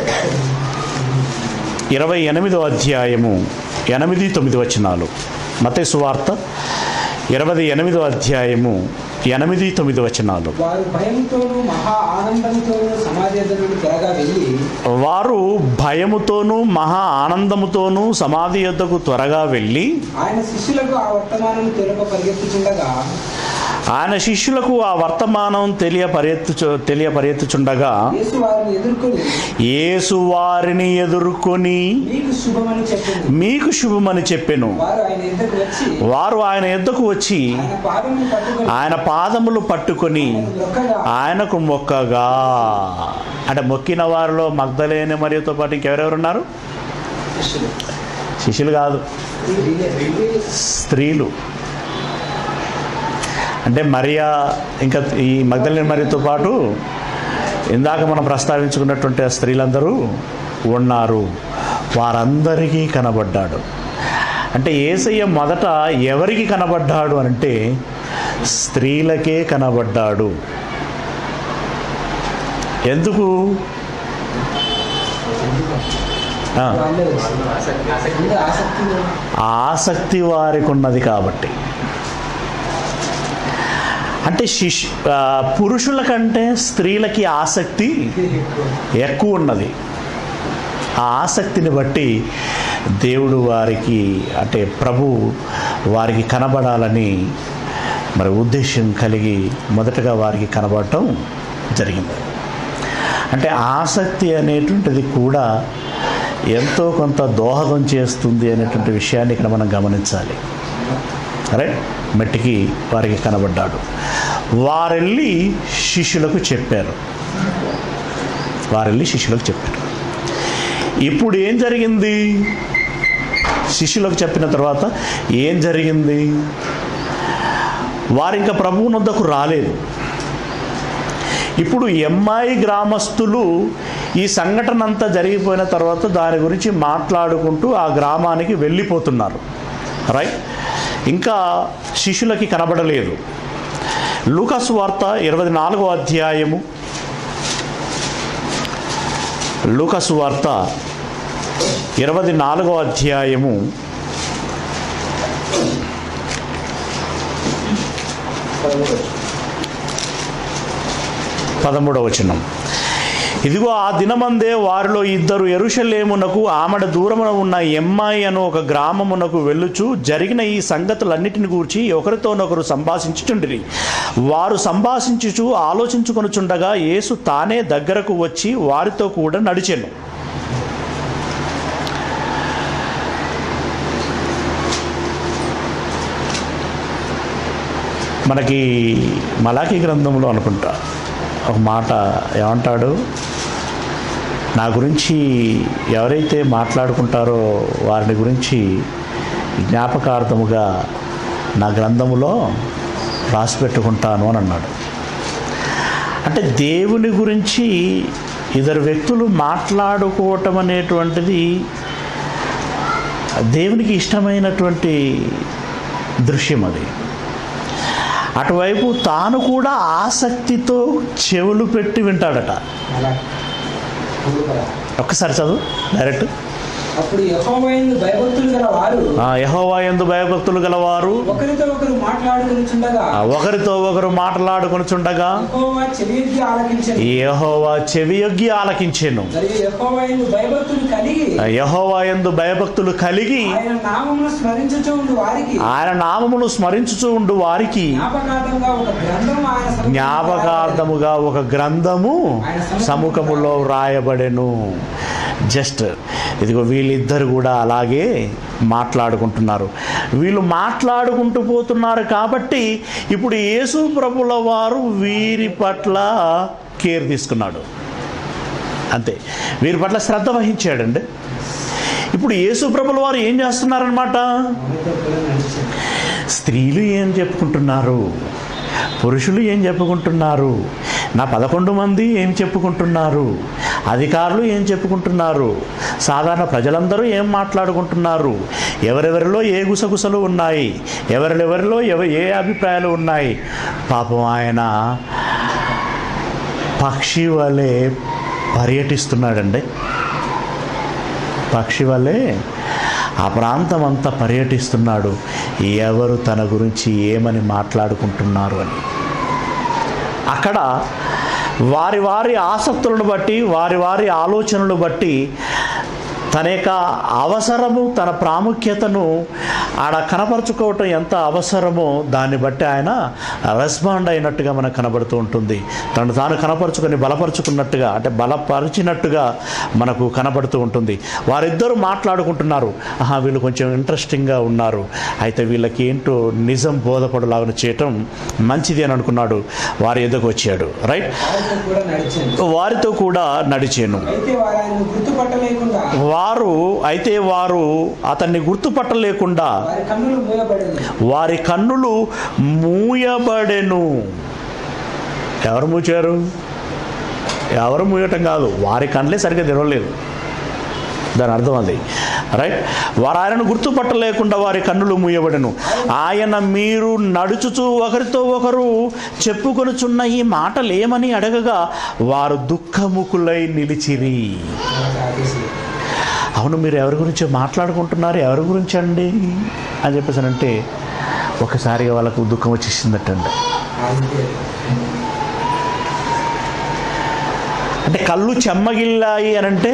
ఇరవై ఎనిమిదో అధ్యాయము ఎనిమిది తొమ్మిది వచనాలు మత్తయి వార్త ఇరవై ఎనిమిదో అధ్యాయము ఎనిమిది తొమ్మిది వచనాలు వారు భయంతోనూ మహా ఆనందంతోనూ సమాధి ఎదురు త్వరగా వెళ్ళి వారు భయముతోనూ మహా ఆనందముతోనూ సమాధి యొద్దకు త్వరగా వెళ్ళి ఆయన శిష్యులకు ఆ వర్తమానం తెలుప పరిగెత్తుచుండగా ఆయన శిష్యులకు ఆ వర్తమానం తెలియపరెత్తు తెలియపరెత్తుచుండగా యేసు వారిని ఎదుర్కొని యేసు వారిని ఎదుర్కొని మీకు శుభమని చెప్పింది మీకు శుభమని చెప్పెను వారు ఆయన ఎద్దకు వచ్చి వారు ఆయన ఎద్దకు వచ్చి ఆయన పాదములు పట్టుకొని ఆయన పాదములు పట్టుకొని మొక్కగా ఆయనకు మొక్కగా అంటే మొక్కిన వారిలో మగ్ధలేని మరియుతో పాటు ఇంకెవరెవరు ఉన్నారు శిష్యులు శిష్యులు కాదు స్త్రీలు అంటే మరియా ఇంకా ఈ మగ్ధలేని మరియతో పాటు ఇందాక మనం ప్రస్తావించుకున్నటువంటి ఆ స్త్రీలందరూ ఉన్నారు వారందరికీ కనబడ్డాడు అంటే ఏసయ్య మొదట ఎవరికి కనబడ్డాడు అంటే స్త్రీలకే కనబడ్డాడు ఎందుకు ఆ, వాళ్ళే వచ్చి ముందు ఆసక్తి ఆసక్తి వారికి ఉన్నది కాబట్టి అంటే శిష్ ఆ, పురుషుల కంటే స్త్రీలకి ఆసక్తి ఎక్కువ ఉన్నది ఆ ఆసక్తిని బట్టి దేవుడు వారికి అంటే ప్రభు వారికి కనబడాలని మరి ఉద్దేశం కలిగి మొదటగా వారికి కనబడటం జరిగింది అంటే ఆసక్తి అనేటువంటిది కూడా ఎంతో కొంత దోహదం చేస్తుంది అనేటువంటి విషయాన్ని ఇక్కడ మనం గమనించాలి రైట్ మెట్టికి వారికి కనబడ్డాడు వారెళ్ళి శిష్యులకు చెప్పారు వారెళ్ళి శిష్యులకు చెప్పారు ఇప్పుడు ఏం జరిగింది శిష్యులకు చెప్పిన తర్వాత ఏం జరిగింది వారు ఇంకా ప్రభువు నొద్దకు రాలేదు ఇప్పుడు ఎంఐ గ్రామస్తులు ఈ సంఘటన అంతా జరిగిపోయిన తర్వాత దాని గురించి మాట్లాడుకుంటూ ఆ గ్రామానికి వెళ్ళిపోతున్నారు రైట్ ఇంకా శిష్యులకి కనబడలేదు లూకాసు వార్త ఇరవై నాలుగో అధ్యాయము లూకాసు వార్త ఇరవై నాలుగో అధ్యాయము పదమూడవ వచనం ఇదిగో ఆ దినమందే వారిలో ఇద్దరు ఎరుషలేమునకు ఆమెడ దూరమున ఉన్న ఎమ్మాయి అను ఒక గ్రామమునకు వెళ్ళుచు జరిగిన ఈ సంగతులన్నిటిని గూర్చి ఒకరితోనొకరు సంభాషించుచుండిరి వారు సంభాషించుచు ఆలోచించుకొనుచుండగా యేసు తానే దగ్గరకు వచ్చి వారితో కూడా నడిచెను మనకి మలాఖీ గ్రంథంలో అనుకుంటా ఒక మాట ఏమంటాడు నా గురించి ఎవరైతే మాట్లాడుకుంటారో వారిని గురించి జ్ఞాపకార్థముగా నా గ్రంథములో రాసి పెట్టుకుంటాను అని అన్నాడు అంటే దేవుని గురించి ఇద్దరు వ్యక్తులు మాట్లాడుకోవటం అనేటువంటిది దేవునికి ఇష్టమైనటువంటి దృశ్యం అది అటువైపు తాను కూడా ఆసక్తితో చెవులు పెట్టి వింటాడట అలా మూడు కదా. ఒక్కసారి చదువు డైరెక్ట్ అప్పుడు యెహోవాయందు భయభక్తులు గల వారు యహోవా ఎందు భయభక్తులు గలవారు ఒకరితో ఒకరు మాట్లాడుకుంటుండగా ఆ, ఒకరితో ఒకరు మాట్లాడుకొనుచుండగా యెహోవా చెవియొగ్గి ఆలకించను యహోవా చెవియొగ్గి ఆలకించెను మరియు యెహోవాయందు భయభక్తులు కలిగి యహోవా ఎందు భయభక్తులు కలిగి ఆయన నామమును స్మరించుచూ ఉండు వారికి ఆయన నామమును స్మరించుచూ ఉండు వారికి జ్ఞాపకార్థంగా ఒక గ్రంథం ఆయన సముఖంలో జ్ఞాపకార్థముగా ఒక గ్రంథము సముఖములో వ్రాయబడెను జస్ట్ ఇదిగో వీళ్ళిద్దరు కూడా అలాగే మాట్లాడుకుంటున్నారు వీళ్ళు మాట్లాడుకుంటూ పోతున్నారు కాబట్టి ఇప్పుడు యేసు ప్రభుల వారు వీరి పట్ల కేర్ తీసుకున్నాడు అంతే వీరి పట్ల శ్రద్ధ వహించాడండి ఇప్పుడు యేసు ప్రభుల వారు ఏం చేస్తున్నారనమాట మనతో కూడా నడిచాడు. స్త్రీలు ఏం చెప్పుకుంటున్నారు పురుషులు ఏం చెప్పుకుంటున్నారు నా పదకొండు మంది ఏం చెప్పుకుంటున్నారు అధికారులు ఏం చెప్పుకుంటున్నారు సాధారణ ప్రజలందరూ ఏం మాట్లాడుకుంటున్నారు ఎవరెవరిలో ఏ గుసగుసలు ఉన్నాయి ఎవరెవరిలో ఎవ ఏ అభిప్రాయాలు ఉన్నాయి పాపం ఆయన పక్షి వలె పర్యటిస్తున్నాడండి పక్షి వలె ఆ ప్రాంతం అంతా పర్యటిస్తున్నాడు ఎవరు తన గురించి ఏమని మాట్లాడుకుంటున్నారు అని అక్కడ వారి వారి ఆసక్తులను బట్టి వారి వారి ఆలోచనలు బట్టి తన యొక్క అవసరము తన ప్రాముఖ్యతను ఆడ కనపరుచుకోవటం ఎంత అవసరమో దాన్ని బట్టి ఆయన రెస్పాండ్ అయినట్టుగా మనకు కనబడుతూ ఉంటుంది తను తాను కనపరుచుకొని బలపరుచుకున్నట్టుగా అంటే బలపరిచినట్టుగా మనకు కనబడుతూ ఉంటుంది వారిద్దరూ మాట్లాడుకుంటున్నారు ఆహా వీళ్ళు కొంచెం ఇంట్రెస్టింగ్గా ఉన్నారు అయితే వీళ్ళకి ఏంటో నిజం బోధపడులాగా చేయటం మంచిది అని అనుకున్నాడు వారి ఎదుకు వచ్చాడు రైట్ వారితో కూడా నడిచాను వారితో కూడా నడిచాను అయితే వారు ఆయన గుర్తుపట్టలేకుండా వారు అయితే వారు అతన్ని గుర్తుపట్టలేకుండా వారి కన్నులు మూయబడింది వారి కన్నులు మూయబడెను ఎవరు మూచారు ఎవరు మూయటం కాదు వారి కళ్ళే సరిగ్గా తెరవలేదు దాని అర్థం అది రైట్ వారు ఆయనను గుర్తుపట్టలేకుండా వారి కన్నులు మూయబడెను ఆయన మీరు నడుచుచూ ఒకరితో ఒకరు చెప్పుకొనుచున్న ఈ మాటలు ఏమని అడగగా వారు దుఃఖముకులై నిలిచిరి నాకు ఆదేశం. అవును మీరు ఎవరి గురించి మాట్లాడుకుంటున్నారు ఎవరి గురించి అండి అని చెప్పేసానంటే ఒకసారిగా వాళ్ళకు దుఃఖం వచ్చేసిందటండి అంతే. అంటే కళ్ళు చెమ్మగిల్లాయి అని అంటే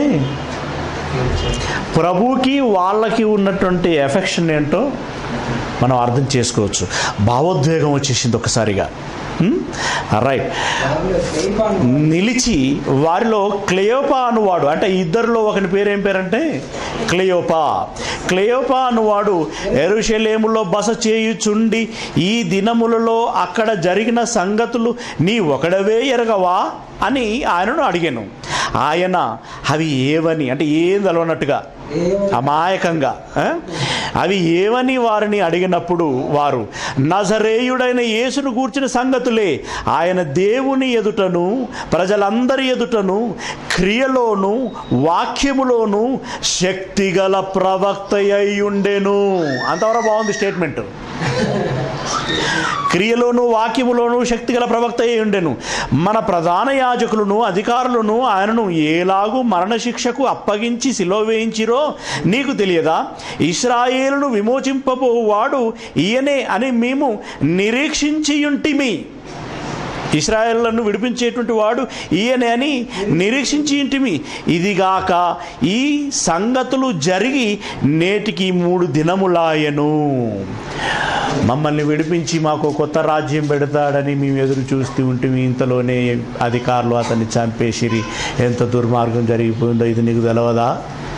ప్రభుకి వాళ్ళకి ఉన్నటువంటి ఎఫెక్షన్ ఏంటో మనం అర్థం చేసుకోవచ్చు భావోద్వేగం వచ్చేసింది ఒకసారిగా రైట్ వారిలో శైపాను నిలిచి వారిలో క్లయోపా అనువాడు అంటే ఇద్దరిలో ఒకని పేరు ఏం పేరంటే క్లయోపా క్లయోపా అనువాడు ఎరుషలేములో బస చేయుచుండి ఈ దినములలో అక్కడ జరిగిన సంగతులు నీ ఒకడవే ఎరగవా అని ఆయనను అడిగాను ఆయన అవి ఏవని అంటే ఏం తెలవనట్టుగా ఏమో అమాయకంగా ఆ? అవి ఏమని వారిని అడిగినప్పుడు వారు నజరేయుడైన యేసును గూర్చిన సంగతులే ఆయన దేవుని ఎదుటను ప్రజలందరి ఎదుటను క్రియలోను వాక్యములోను శక్తిగల ప్రవక్త అయి ఉండెను అంతవరకు బాగుంది స్టేట్మెంట్ క్రియలోను వాక్యములోను శక్తిగల ప్రవక్త అయి ఉండెను మన ప్రధాన యాజకులను అధికారులను ఆయనను ఏలాగు మరణశిక్షకు అప్పగించి సిలో వేయించిరో నీకు తెలియదా ఇస్రాయేలును విమోచింపబోవాడు ఈయనే అని మేము నిరీక్షించియుంటిమి ఇస్రాయేళ్లను విడిపించేటువంటి వాడు ఈయనే అని నిరీక్షించి ఇంటిమి ఇదిగాక ఈ సంగతులు జరిగి నేటికి మూడు దినములాయను మమ్మల్ని విడిపించి మాకు కొత్త రాజ్యం పెడతాడని మేము ఎదురు చూస్తూ ఉంటుంది ఇంతలోనే అధికారులు అతన్ని చంపేసిరి ఎంత దుర్మార్గం జరిగిపోయిందో ఇది నీకు తెలవదా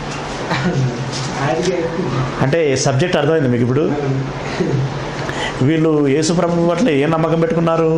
ఆయనకి అంటే సబ్జెక్ట్ అర్థమైంది మీకు ఇప్పుడు వీళ్ళు యేసుప్రభు పట్ల ఏ నమ్మకం పెట్టుకున్నారు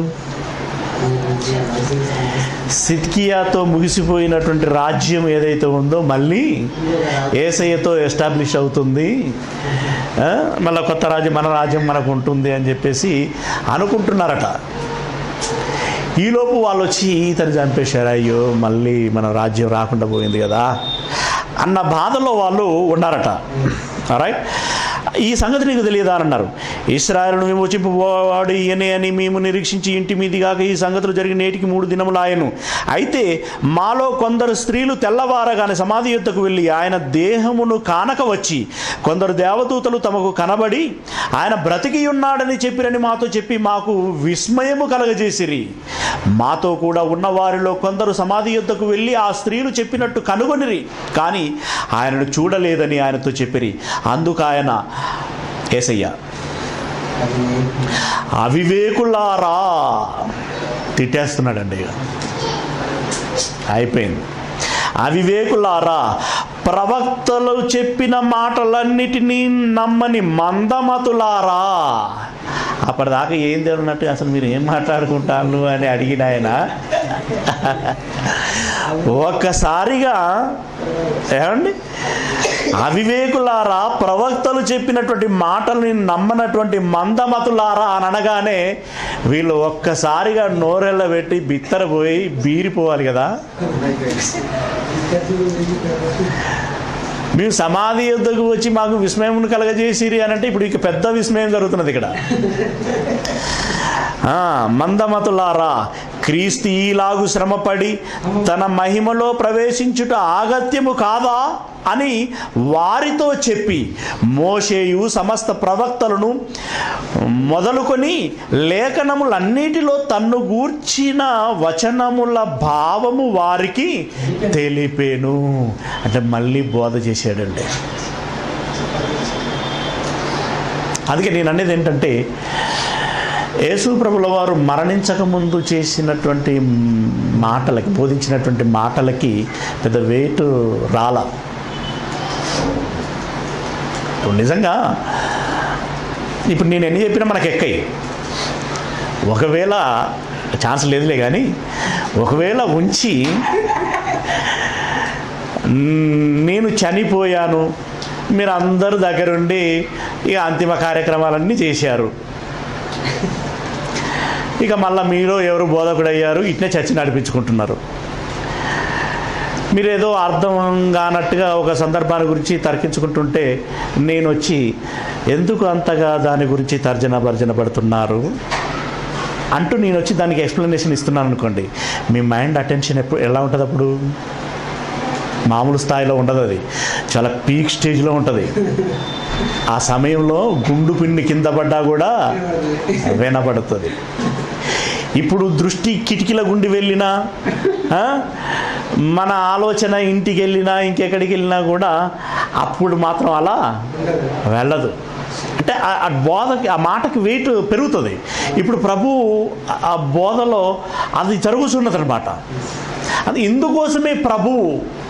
సిద్కియాతో ముగిసిపోయినటువంటి రాజ్యం ఏదైతే ఉందో మళ్ళీ ఏసయ్యతో ఎస్టాబ్లిష్ అవుతుంది ఆ, మళ్ళీ కొత్త రాజ్యం మన రాజ్యం మనకు ఉంటుంది అని చెప్పేసి అనుకుంటున్నారట ఈలోపు వాళ్ళు వచ్చి ఇతను చంపేశారు అయ్యో మళ్ళీ మన రాజ్యం రాకుండా పోయింది కదా అన్న బాధలో వాళ్ళు ఉన్నారట రైట్ ఈ సంగతి నీకు తెలియదా అని అన్నారు ఇస్రాయలను విమోచింపబోవాడు ఈయనే అని మేము నిరీక్షించి ఇంటి మీది కాక ఈ సంగతులు జరిగిన నేటికి మూడు దినములు ఆయను అయితే మాలో కొందరు స్త్రీలు తెల్లవారగానే సమాధి యుద్ధకు వెళ్ళి ఆయన దేహమును కానక వచ్చి కొందరు దేవదూతలు తమకు కనబడి ఆయన బ్రతికి ఉన్నాడని చెప్పిరని మాతో చెప్పి మాకు విస్మయము కలగజేసిరి మాతో కూడా ఉన్న వారిలో కొందరు సమాధి యుద్ధకు వెళ్ళి ఆ స్త్రీలు చెప్పినట్టు కనుగొనిరి కానీ ఆయనను చూడలేదని ఆయనతో చెప్పిరి అందుకు ఆయన ఏసయ్య అవివేకులారా తిట్టేస్తున్నాడండి ఇక అయిపోయింది అవివేకులారా ప్రవక్తలు చెప్పిన మాటలన్నిటినీ నమ్మని మందమతులారా అప్పటిదాకా ఏం తెలియనట్టు అసలు మీరు ఏం మాట్లాడుకుంటారు అని అడిగిన ఆయన ఒక్కసారిగా ఏమండి అవివేకులారా ప్రవక్తలు చెప్పినటువంటి మాటల్ని నమ్మనటువంటి మందమతులారా అని అనగానే వీళ్ళు ఒక్కసారిగా నోరెళ్ళ పెట్టి బిత్తరపోయి బీరిపోవాలి కదా మేము సమాధి యుద్ధకు వచ్చి మాకు విస్మయం కలగజేసిరి అని అంటే ఇప్పుడు ఇక పెద్ద విస్మయం జరుగుతున్నది ఇక్కడ ఆ, మందమతులారా క్రీస్తు ఈలాగు శ్రమపడి తన మహిమలో ప్రవేశించుట ఆగత్యము కాదా అని వారితో చెప్పి మోషేయు సమస్త ప్రవక్తలను మొదలుకొని లేఖనములన్నిటిలో తన్ను గూర్చిన వచనముల భావము వారికి తెలిపేను అంటే మళ్ళీ బోధ చేశాడండి అందుకే నేను అనేది ఏంటంటే యేసు ప్రభుల వారు మరణించక ముందు చేసినటువంటి మాటలకి బోధించినటువంటి మాటలకి పెద్ద వెయిట్ రాల ఇప్పుడు నిజంగా ఇప్పుడు నేను ఎన్ని చెప్పినా మనకు ఎక్కయి ఒకవేళ ఛాన్స్ లేదులే కానీ ఒకవేళ ఉంచి మ్, నేను చనిపోయాను మీరు అందరూ దగ్గరుండి ఇక అంతిమ కార్యక్రమాలన్నీ చేశారు ఇక మళ్ళీ మీరు ఎవరు బోధకుడు అయ్యారు ఇట్నే చర్చ నడిపించుకుంటున్నారు మీరు ఏదో అర్థం కానట్టుగా ఒక సందర్భాన్ని గురించి తర్కించుకుంటుంటే నేను వచ్చి ఎందుకు అంతగా దాని గురించి తర్జన భర్జన పడుతున్నారు అంటూ నేను వచ్చి దానికి ఎక్స్ప్లెనేషన్ ఇస్తున్నాను అనుకోండి మీ మైండ్ అటెన్షన్ ఎప్పుడు ఎలా ఉంటుంది అప్పుడు మామూలు స్థాయిలో ఉండదు అది చాలా పీక్ స్టేజ్లో ఉంటుంది ఆ సమయంలో గుండు పిండి కింద పడ్డా కూడా వినపడుతుంది ఇప్పుడు దృష్టి కిటికీల గుండి వెళ్ళినా ఆ, మన ఆలోచన ఇంటికి వెళ్ళినా ఇంకెక్కడికి వెళ్ళినా కూడా అప్పుడు మాత్రం అలా వెళ్ళదు అంటే ఆ- ఆ బోధకి ఆ మాటకి వెయిట్ పెరుగుతుంది ఇప్పుడు ప్రభు ఆ- ఆ బోధలో అది జరుగుతున్నది అనమాట అది ఇందుకోసమే ప్రభువు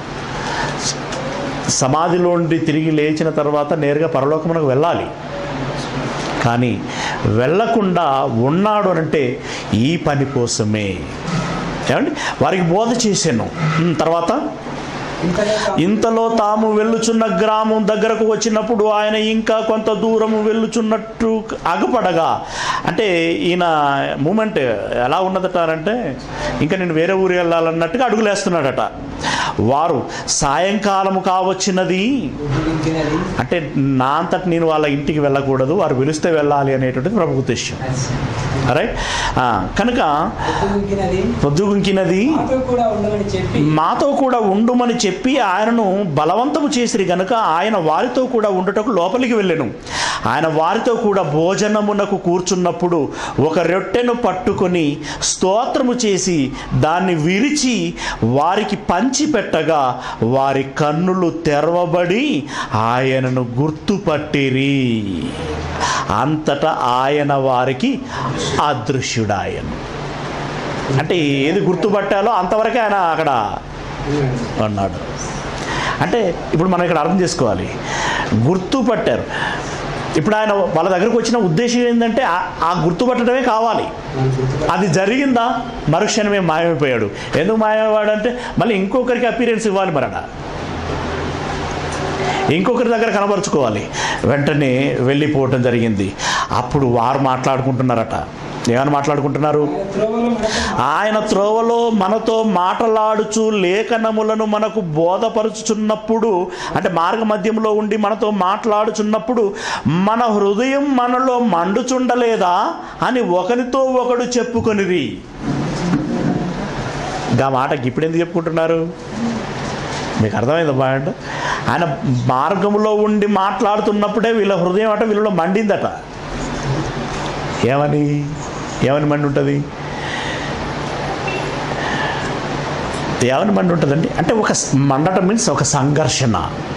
సమాధిలో నుండి తిరిగి లేచిన తర్వాత నేరుగా పరలోకమునకు వెళ్ళాలి కానీ వెళ్ళకుండా ఉన్నాడు అంటే ఈ పని కోసమే ఏమండి వారికి బోధ చేశాను ఉమ్, తర్వాత ఇంతలో తాము ఇంతలో తాము వెళ్ళుచున్న గ్రామం దగ్గరకు వచ్చినప్పుడు ఆయన ఇంకా కొంత దూరము వెళ్ళుచున్నట్టు అగపడగా అంటే ఈయన మూమెంట్ ఎలా ఉన్నదటారంటే ఇంకా నేను వేరే ఊరు వెళ్ళాలన్నట్టుగా అడుగులేస్తున్నాడట వారు సాయంకాలము కావచ్చినది ఉద్యోగించినది అంటే నా అంతటి నేను వాళ్ళ ఇంటికి వెళ్ళకూడదు వారు పిలిస్తే వెళ్ళాలి అనేటువంటిది ప్రభు ఉద్దేశం రైట్ కనుక ఉద్యోగించినది పొద్దుగుంకినది మాతో కూడా ఉండమని చెప్పి మాతో కూడా ఉండుమని చెప్పి ఆయనను బలవంతము చేసిరి గనుక ఆయన వారితో కూడా ఉండుటకు లోపలికి వెళ్ళెను ఆయన వారితో కూడా భోజనమునకు కూర్చున్నప్పుడు ఒక రొట్టెను పట్టుకొని స్తోత్రము చేసి దాన్ని విరిచి వారికి పంచి పెట్టగా వారి కన్నులు తెరవబడి ఆయనను గుర్తుపట్టిరి అంతటా ఆయన వారికి అదృశ్యుడాయను అంటే ఏది గుర్తుపట్టాలో అంతవరకే ఆయన అక్కడ అన్నాడు అంటే ఇప్పుడు మనం ఇక్కడ అర్థం చేసుకోవాలి గుర్తుపట్టారు ఇప్పుడు ఆయన వాళ్ళ దగ్గరకు వచ్చిన ఉద్దేశం ఏంటంటే ఆ- ఆ గుర్తుపట్టడమే కావాలి అది జరిగిందా మరుక్షణమే మాయమైపోయాడు ఎందుకు మాయమైపోయాడు అంటే మళ్ళీ ఇంకొకరికి అపీరెన్స్ ఇవ్వాలి మరడ ఇంకొకరి దగ్గర కనబరుచుకోవాలి వెంటనే వెళ్ళిపోవటం జరిగింది అప్పుడు వారు మాట్లాడుకుంటున్నారట ఏమని మాట్లాడుకుంటున్నారు ఆయన త్రోవలో మనకు ఆయన త్రోవలో మనతో మాటలాడుచు లేఖనములను మనకు బోధపరుచుచున్నప్పుడు అంటే మార్గ మధ్యంలో ఉండి మనతో మాట్లాడుచున్నప్పుడు మన హృదయం మనలో మండుచుండలేదా అని ఒకరితో ఒకడు చెప్పుకొనిది ఇంకా మాట ఇప్పుడు ఎందుకు చెప్పుకుంటున్నారు మీకు అర్థమైంది పాయింట్ ఆయన మార్గంలో ఉండి మాట్లాడుతున్నప్పుడే వీళ్ళ హృదయం అట వీళ్ళలో మండిందట ఏమని ఏమని మండి ఉంటుంది ఏమని మండి ఉంటుందండి అంటే ఒక స- మండటం మీన్స్ ఒక సంఘర్షణ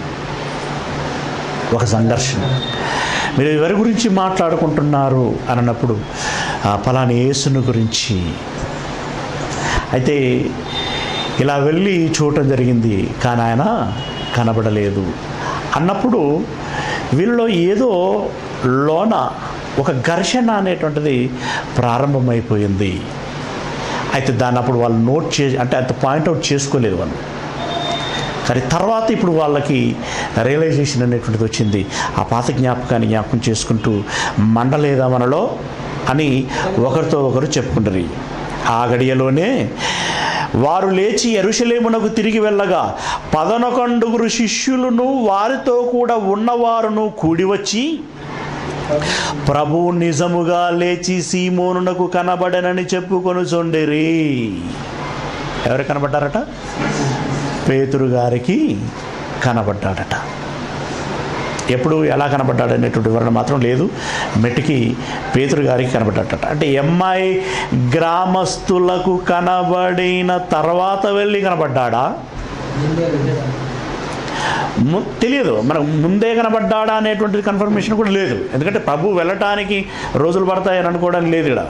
ఒక సంఘర్షణ మీరు ఎవరి గురించి మాట్లాడుకుంటున్నారు అని అన్నప్పుడు "ఆ, ఫలాని యేసుని గురించి అయితే ఇలా వెళ్ళి చూడటం జరిగింది కానీ ఆయన కనబడలేదు అన్నప్పుడు వీళ్ళలో ఏదో లోన ఒక ఘర్షణ అనేటువంటిది ప్రారంభమైపోయింది అయితే దాన్ని అప్పుడు వాళ్ళు నోట్ చే అంటే అంత పాయింట్అవుట్ చేసుకోలేదు వాళ్ళు కానీ తర్వాత ఇప్పుడు వాళ్ళకి రియలైజేషన్ అనేటువంటిది వచ్చింది ఆ పాత జ్ఞాపకాన్ని జ్ఞాపకం చేసుకుంటూ మండలేదా మనలో అని ఒకరితో ఒకరు చెప్పుకుంటారు ఆ గడియలోనే వారు లేచి ఎరుషలేమునకు తిరిగి వెళ్ళగా పదనొకండుగురు శిష్యులను వారితో కూడా ఉన్నవారును కూడి వచ్చి ప్రభు నిజముగా లేచి సీమోనునకు కనబడనని చెప్పుకొనుచుండిరి ఎవరు కనబడ్డారట పేతురు గారికి కనబడ్డాడట ఎప్పుడు ఎలా కనబడ్డాడు అనేటువంటి వివరణ మాత్రం లేదు మెట్టికి పేతురు గారికి కనబడ్డాడట అంటే ఎంఐ గ్రామస్తులకు కనబడిన తర్వాత వెళ్ళి కనబడ్డాడా ముందే వెళ్ళాడు. ము- తెలియదు మనకు ముందే కనబడ్డాడా అనేటువంటి కన్ఫర్మేషన్ కూడా లేదు ఎందుకంటే ప్రభు వెళ్ళటానికి రోజులు పడతాయని అనుకోవడానికి లేదు ఇక్కడ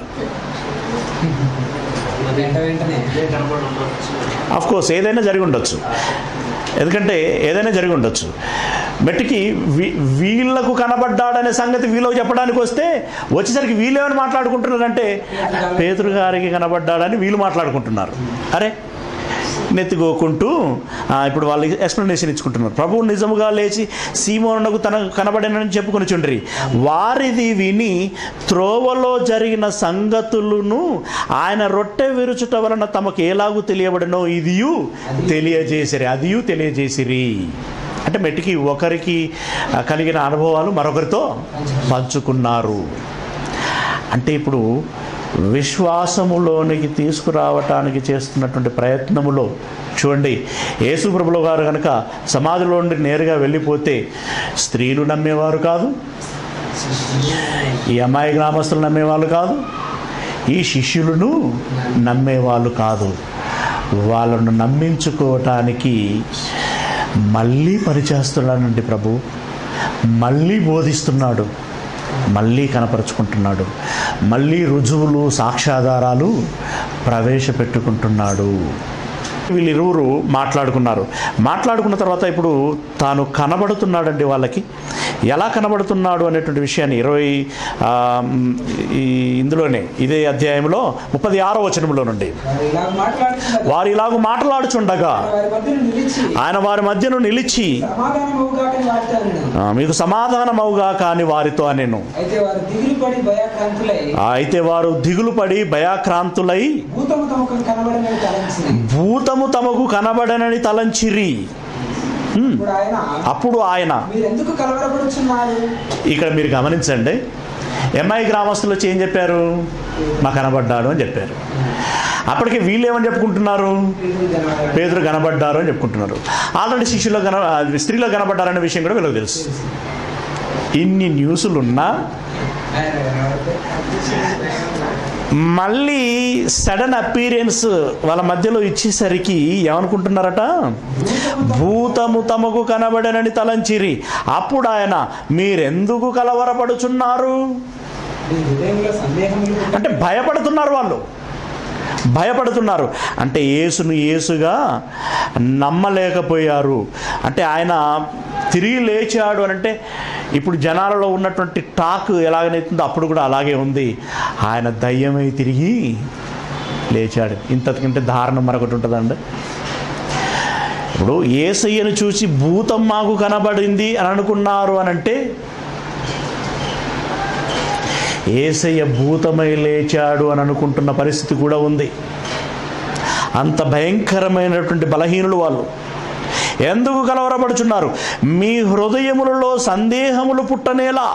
వెంట వెంటనే ఆఫ్ కోర్స్ ఏదైనా జరిగి ఉండొచ్చు ఎందుకంటే ఏదైనా జరిగి ఉండొచ్చు మెట్టికి వీ- వీళ్ళకు కనబడ్డాడనే సంగతి వీళ్ళకు చెప్పడానికి వస్తే వచ్చేసరికి వీళ్ళేమని మాట్లాడుకుంటున్నారంటే పేతురు గారికి కనబడ్డాడని వీళ్ళు మాట్లాడుకుంటున్నారు అరే నెత్తిగోకుంటూ ఆ, ఇప్పుడు వాళ్ళు ఎక్స్ప్లెనేషన్ ఇచ్చుకుంటున్నారు ప్రభువు నిజముగా లేచి సీమోనునకు తన కనబడినని చెప్పుకొని చుండ్రి వారిది విని త్రోవలో జరిగిన సంగతులను ఆయన రొట్టె విరుచుట వలన తమకు ఎలాగూ తెలియబడినో ఇదియు తెలియజేసిరి అదియు తెలియజేసిరి అంటే మెట్టికి ఒకరికి ఆ, కలిగిన అనుభవాలు మరొకరితో పంచుకున్నారు అంటే ఇప్పుడు విశ్వాసములోనికి తీసుకురావటానికి చేస్తున్నటువంటి ప్రయత్నములో చూడండి యేసుప్రభుల గారు కనుక సమాధిలో నుండి నేరుగా వెళ్ళిపోతే స్త్రీలు నమ్మేవారు కాదు ఈ అమ్మాయి గ్రామస్తులు నమ్మేవాళ్ళు కాదు ఈ శిష్యులను నమ్మేవాళ్ళు కాదు వాళ్ళను నమ్మించుకోవటానికి మళ్ళీ పనిచేస్తున్నాడండి ప్రభు మళ్ళీ బోధిస్తున్నాడు మళ్ళీ కనపరుచుకుంటున్నాడు మళ్ళీ రుజువులు సాక్ష్యాధారాలు ప్రవేశపెట్టుకుంటున్నాడు వీళ్ళిరువురు మాట్లాడుకున్నారు మాట్లాడుకున్న తర్వాత ఇప్పుడు తాను కనబడుతున్నాడండి వాళ్ళకి ఎలా కనబడుతున్నాడు అనేటువంటి విషయాన్ని ఇరవై ఆ, ఈ ఇందులోనే ఇదే అధ్యాయంలో ముప్పది ఆరో వచనంలో నుండి వారు ఇలా మాట్లాడుతున్నారు వారు ఇలాగ మాట్లాడుచుండగా వారి మధ్యన నిలిచి ఆయన వారి మధ్యను నిలిచి సమాధానం అవుగాకని వారితో అన్నాడు "ఆ, మీకు సమాధానమవుగా కాని వారితో అనేను అయితే వారు దిగులు పడి భయాక్రాంతులై ఆ, అయితే వారు దిగులు పడి భయాక్రాంతులై భూతము తమకు కనబడని తలంచింది భూతము తమకు కనబడనని తలంచిరి హ్మ్. ఇప్పుడు ఆయన అప్పుడు ఆయన మీరు ఎందుకు కలవరపడుచున్నారు ఇక్కడ మీరు గమనించండి ఎంఐ గ్రామస్తులు వచ్చి ఏం చెప్పారు మా కనబడ్డాడు అని చెప్పారు అప్పటికి వీళ్ళు ఏమని చెప్పుకుంటున్నారు పేదలు కనబడ్డారు అని చెప్పుకుంటున్నారు ఆల్రెడీ శిష్యులో కన స్త్రీలో కనబడ్డారనే విషయం కూడా వీళ్ళకి తెలుసు ఇన్ని న్యూస్లు ఉన్నా మళ్ళీ సడన్ అపీరియన్స్ వాళ్ళ మధ్యలో ఇచ్చేసరికి ఏమనుకుంటున్నారట భూతము తమకు కనబడనని తలంచిరి అప్పుడు ఆయన మీరెందుకు కలవరపడుచున్నారు మీ హృదయంలో సందేహములు అంటే భయపడుతున్నారు వాళ్ళు భయపడుతున్నారు అంటే యేసును యేసుగా నమ్మలేకపోయారు అంటే ఆయన తిరిగి లేచాడు అని అంటే ఇప్పుడు జనాలలో ఉన్నటువంటి టాక్ ఎలాగనైతుందో అప్పుడు కూడా అలాగే ఉంది ఆయన దయ్యమై తిరిగి లేచాడు ఇంతకంటే దారుణం మరొకటి ఉంటుందండి ఇప్పుడు ఏసయ్యను చూసి భూతం మాకు కనబడింది అని అనుకున్నారు అని అంటే ఏసయ్య భూతమై లేచాడు అని అనుకుంటున్న పరిస్థితి కూడా ఉంది అంత భయంకరమైనటువంటి బలహీనులు వాళ్ళు ఎందుకు కలవరపడుచున్నారు మీ హృదయములలో సందేహములు పుట్టనేలా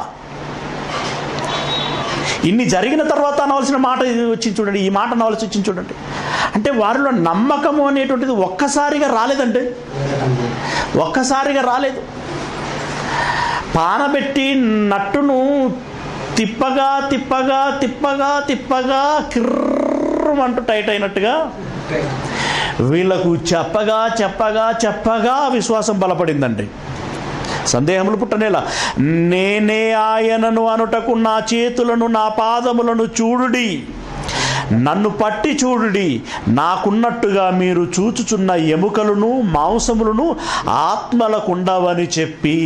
ఇన్ని జరిగిన తర్వాత అనవలసిన మాట ఇది వచ్చింది చూడండి ఈ మాట అనవలసి వచ్చింది చూడండి అంటే వారిలో నమ్మకము అనేటువంటిది ఒక్కసారిగా రాలేదండి ఒక్కసారిగా రాలేదు పానబెట్టి నట్టును తిప్పగా తిప్పగా తిప్పగా తిప్పగా కిర్రమంటూ టైట్ అయినట్టుగా వీళ్ళకు చెప్పగా చెప్పగా చెప్పగా విశ్వాసం బలపడిందండి సందేహములు పుట్టనేలా నేనే ఆయనను అనుటకు నా చేతులను నా పాదములను చూడుడి నన్ను పట్టి చూడుడి నాకున్నట్టుగా మీరు చూచుచున్న ఎముకలను మాంసములను ఆత్మలకుండవని చెప్పి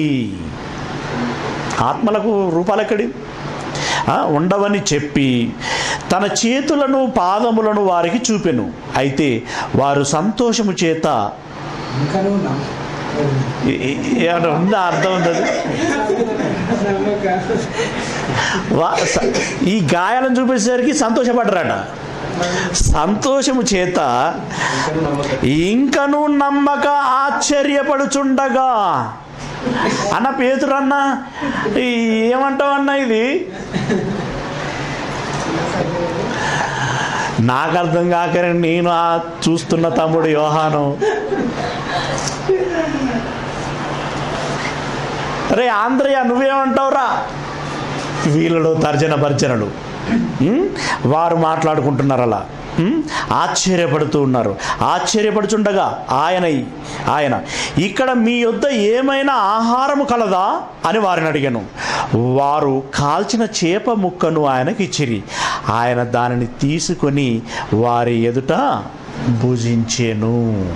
ఆత్మలకు రూపాలెక్కడి ఆ, ఉండవని చెప్పి తన చేతులను పాదములను వారికి చూపెను అయితే వారు సంతోషము చేత ఇంకనూ నమ్మ- ఏ- ఏ- ఏమైనా ఉందా అర్థం ఉంది అది? నమ్మక వా- స- ఈ గాయాలను చూపించేసరికి సంతోషపడ్డరట సంతోషము చేత ఇంకను నమ్మక ఆశ్చర్యపడుచుండగా అన్న పేతురన్న ఈ ఏమంటావు అన్న ఇది నాకు అర్థం కాక నేను ఆ చూస్తున్న తమ్ముడు యోహాను రే ఆంధ్రయ్య నువ్వేమంటావురా వీళ్ళలో తర్జన భర్జనలు ఉమ్, వారు మాట్లాడుకుంటున్నారు అలా ఉమ్, ఆశ్చర్యపడుతూ ఉన్నారు ఆశ్చర్యపడుచుండగా ఆయన ఆయన ఇక్కడ మీ యొద్ద ఏమైనా ఆహారము కలదా అని వారిని అడిగాను వారు కాల్చిన చేప ముక్కను ఆయనకి ఇచ్చిరి ఆయన దానిని తీసుకొని వారి ఎదుట భుజించెను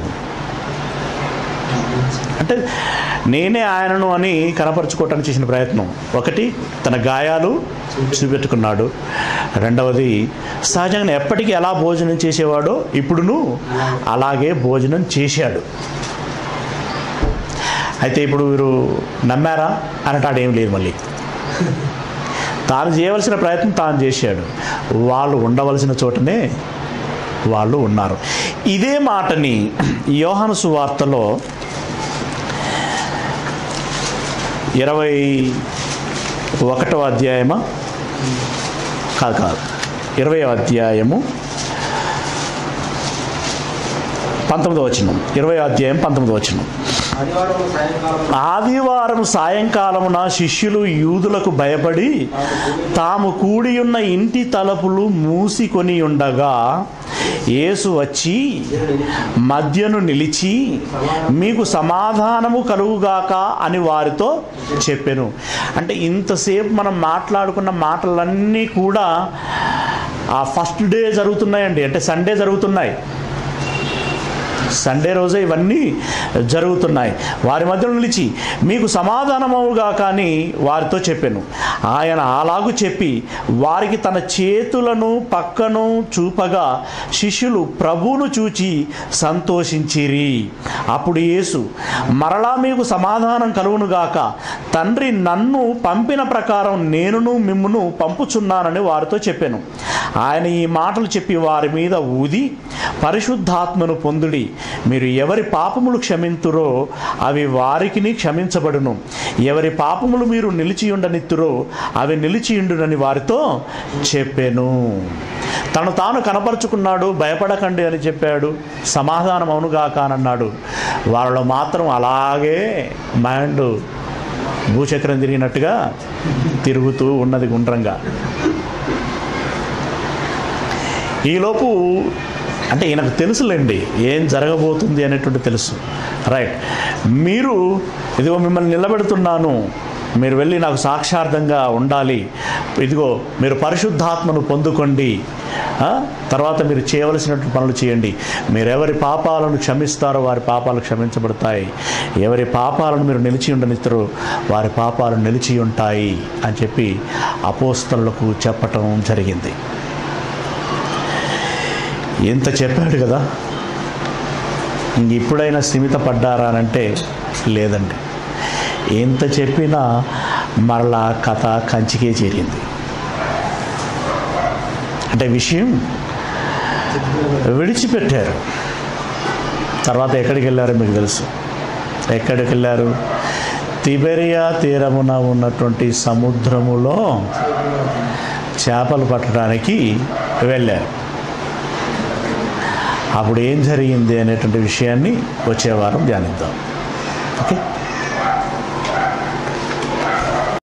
అంటే నేనే ఆయనను అని కనపరుచుకోవటానికి చేసిన ప్రయత్నం ఒకటి తన గాయాలు చూపెట్టుకున్నాడు రెండవది సహజంగా ఎప్పటికీ ఎలా భోజనం చేసేవాడో ఇప్పుడును అలాగే భోజనం చేశాడు అయితే ఇప్పుడు వీరు నమ్మారా అనటాడు ఏం లేదు మళ్ళీ తాను చేయవలసిన ప్రయత్నం తాను చేశాడు వాళ్ళు ఉండవలసిన చోటనే వాళ్ళు ఉన్నారు ఇదే మాటని యోహాను సువార్తలో ఇరవై ఒకటవ అధ్యాయమా కాదు కాదు ఇరవై అధ్యాయము పంతొమ్మిదో వచనం ఇరవై అధ్యాయం పంతొమ్మిదో వచనం ఆదివారం సాయంకాలం ఆదివారం సాయంకాలమున శిష్యులు యూదులకు భయపడి తాము కూడి ఉన్న ఇంటి తలుపులు మూసికొని ఉండగా యేసు వచ్చి మధ్యను నిలిచి మీకు సమాధానము కలుగుగాక అని వారితో చెప్పెను అంటే ఇంతసేపు మనం మాట్లాడుకున్న మాటలన్నీ కూడా ఆ ఫస్ట్ డే జరుగుతున్నాయండి అంటే సండే జరుగుతున్నాయి సండే రోజే ఇవన్నీ జరుగుతున్నాయి వారి మధ్యలో నిలిచి మీకు సమాధానమవుగా కానీ వారితో చెప్పాను ఆయన అలాగు చెప్పి వారికి తన చేతులను పక్కను చూపగా శిష్యులు ప్రభువును చూచి సంతోషించిరి అప్పుడు యేసు మరలా మీకు సమాధానం కలుగునుగాక తండ్రి నన్ను పంపిన ప్రకారం నేనును మిమ్మును పంపుచున్నానని వారితో చెప్పాను ఆయన ఈ మాటలు చెప్పి వారి మీద ఊది పరిశుద్ధాత్మను పొందుడి మీరు ఎవరి పాపములు క్షమింతురో అవి వారికిని క్షమించబడును ఎవరి పాపములు మీరు నిలిచి ఉండనిత్తురో అవి నిలిచియుండునని వారితో చెప్పాను తను తాను కనపరుచుకున్నాడు భయపడకండి అని చెప్పాడు సమాధానం అవునుగాక అని అన్నాడు వాళ్ళలో మాత్రం అలాగే మైండ్ భూచక్రం తిరిగినట్టుగా తిరుగుతూ ఉన్నది గుండ్రంగా ఈలోపు అంటే ఈయనకు తెలుసులేండి ఏం జరగబోతుంది అనేటువంటి తెలుసు రైట్ మీరు ఇదిగో మిమ్మల్ని నిలబెడుతున్నాను మీరు వెళ్ళి నాకు సాక్షార్థంగా ఉండాలి ఇదిగో మీరు పరిశుద్ధాత్మను పొందుకోండి ఆ? తర్వాత మీరు చేయవలసినటువంటి పనులు చేయండి మీరు ఎవరి పాపాలను క్షమిస్తారో వారి పాపాలు క్షమించబడతాయి ఎవరి పాపాలను మీరు నిలిచి ఉండనిస్తారో వారి పాపాలు నిలిచి ఉంటాయి అని చెప్పి అపోస్తలకు చెప్పటం జరిగింది ఎంత చెప్పాడు కదా ఇంక ఇప్పుడైనా స్థిమిత పడ్డారా అని అంటే లేదండి ఎంత చెప్పినా మరలా కథ కంచికే చేరింది అంటే విషయం విడిచిపెట్టారు తర్వాత ఎక్కడికి వెళ్ళారో మీకు తెలుసు ఎక్కడికి వెళ్ళారు తిబెరియా తీరమున ఉన్నటువంటి సముద్రములో చేపలు పట్టడానికి వెళ్ళారు అప్పుడు ఏం జరిగింది అనేటువంటి విషయాన్ని వచ్చే వారం ధ్యానిద్దాం ఓకే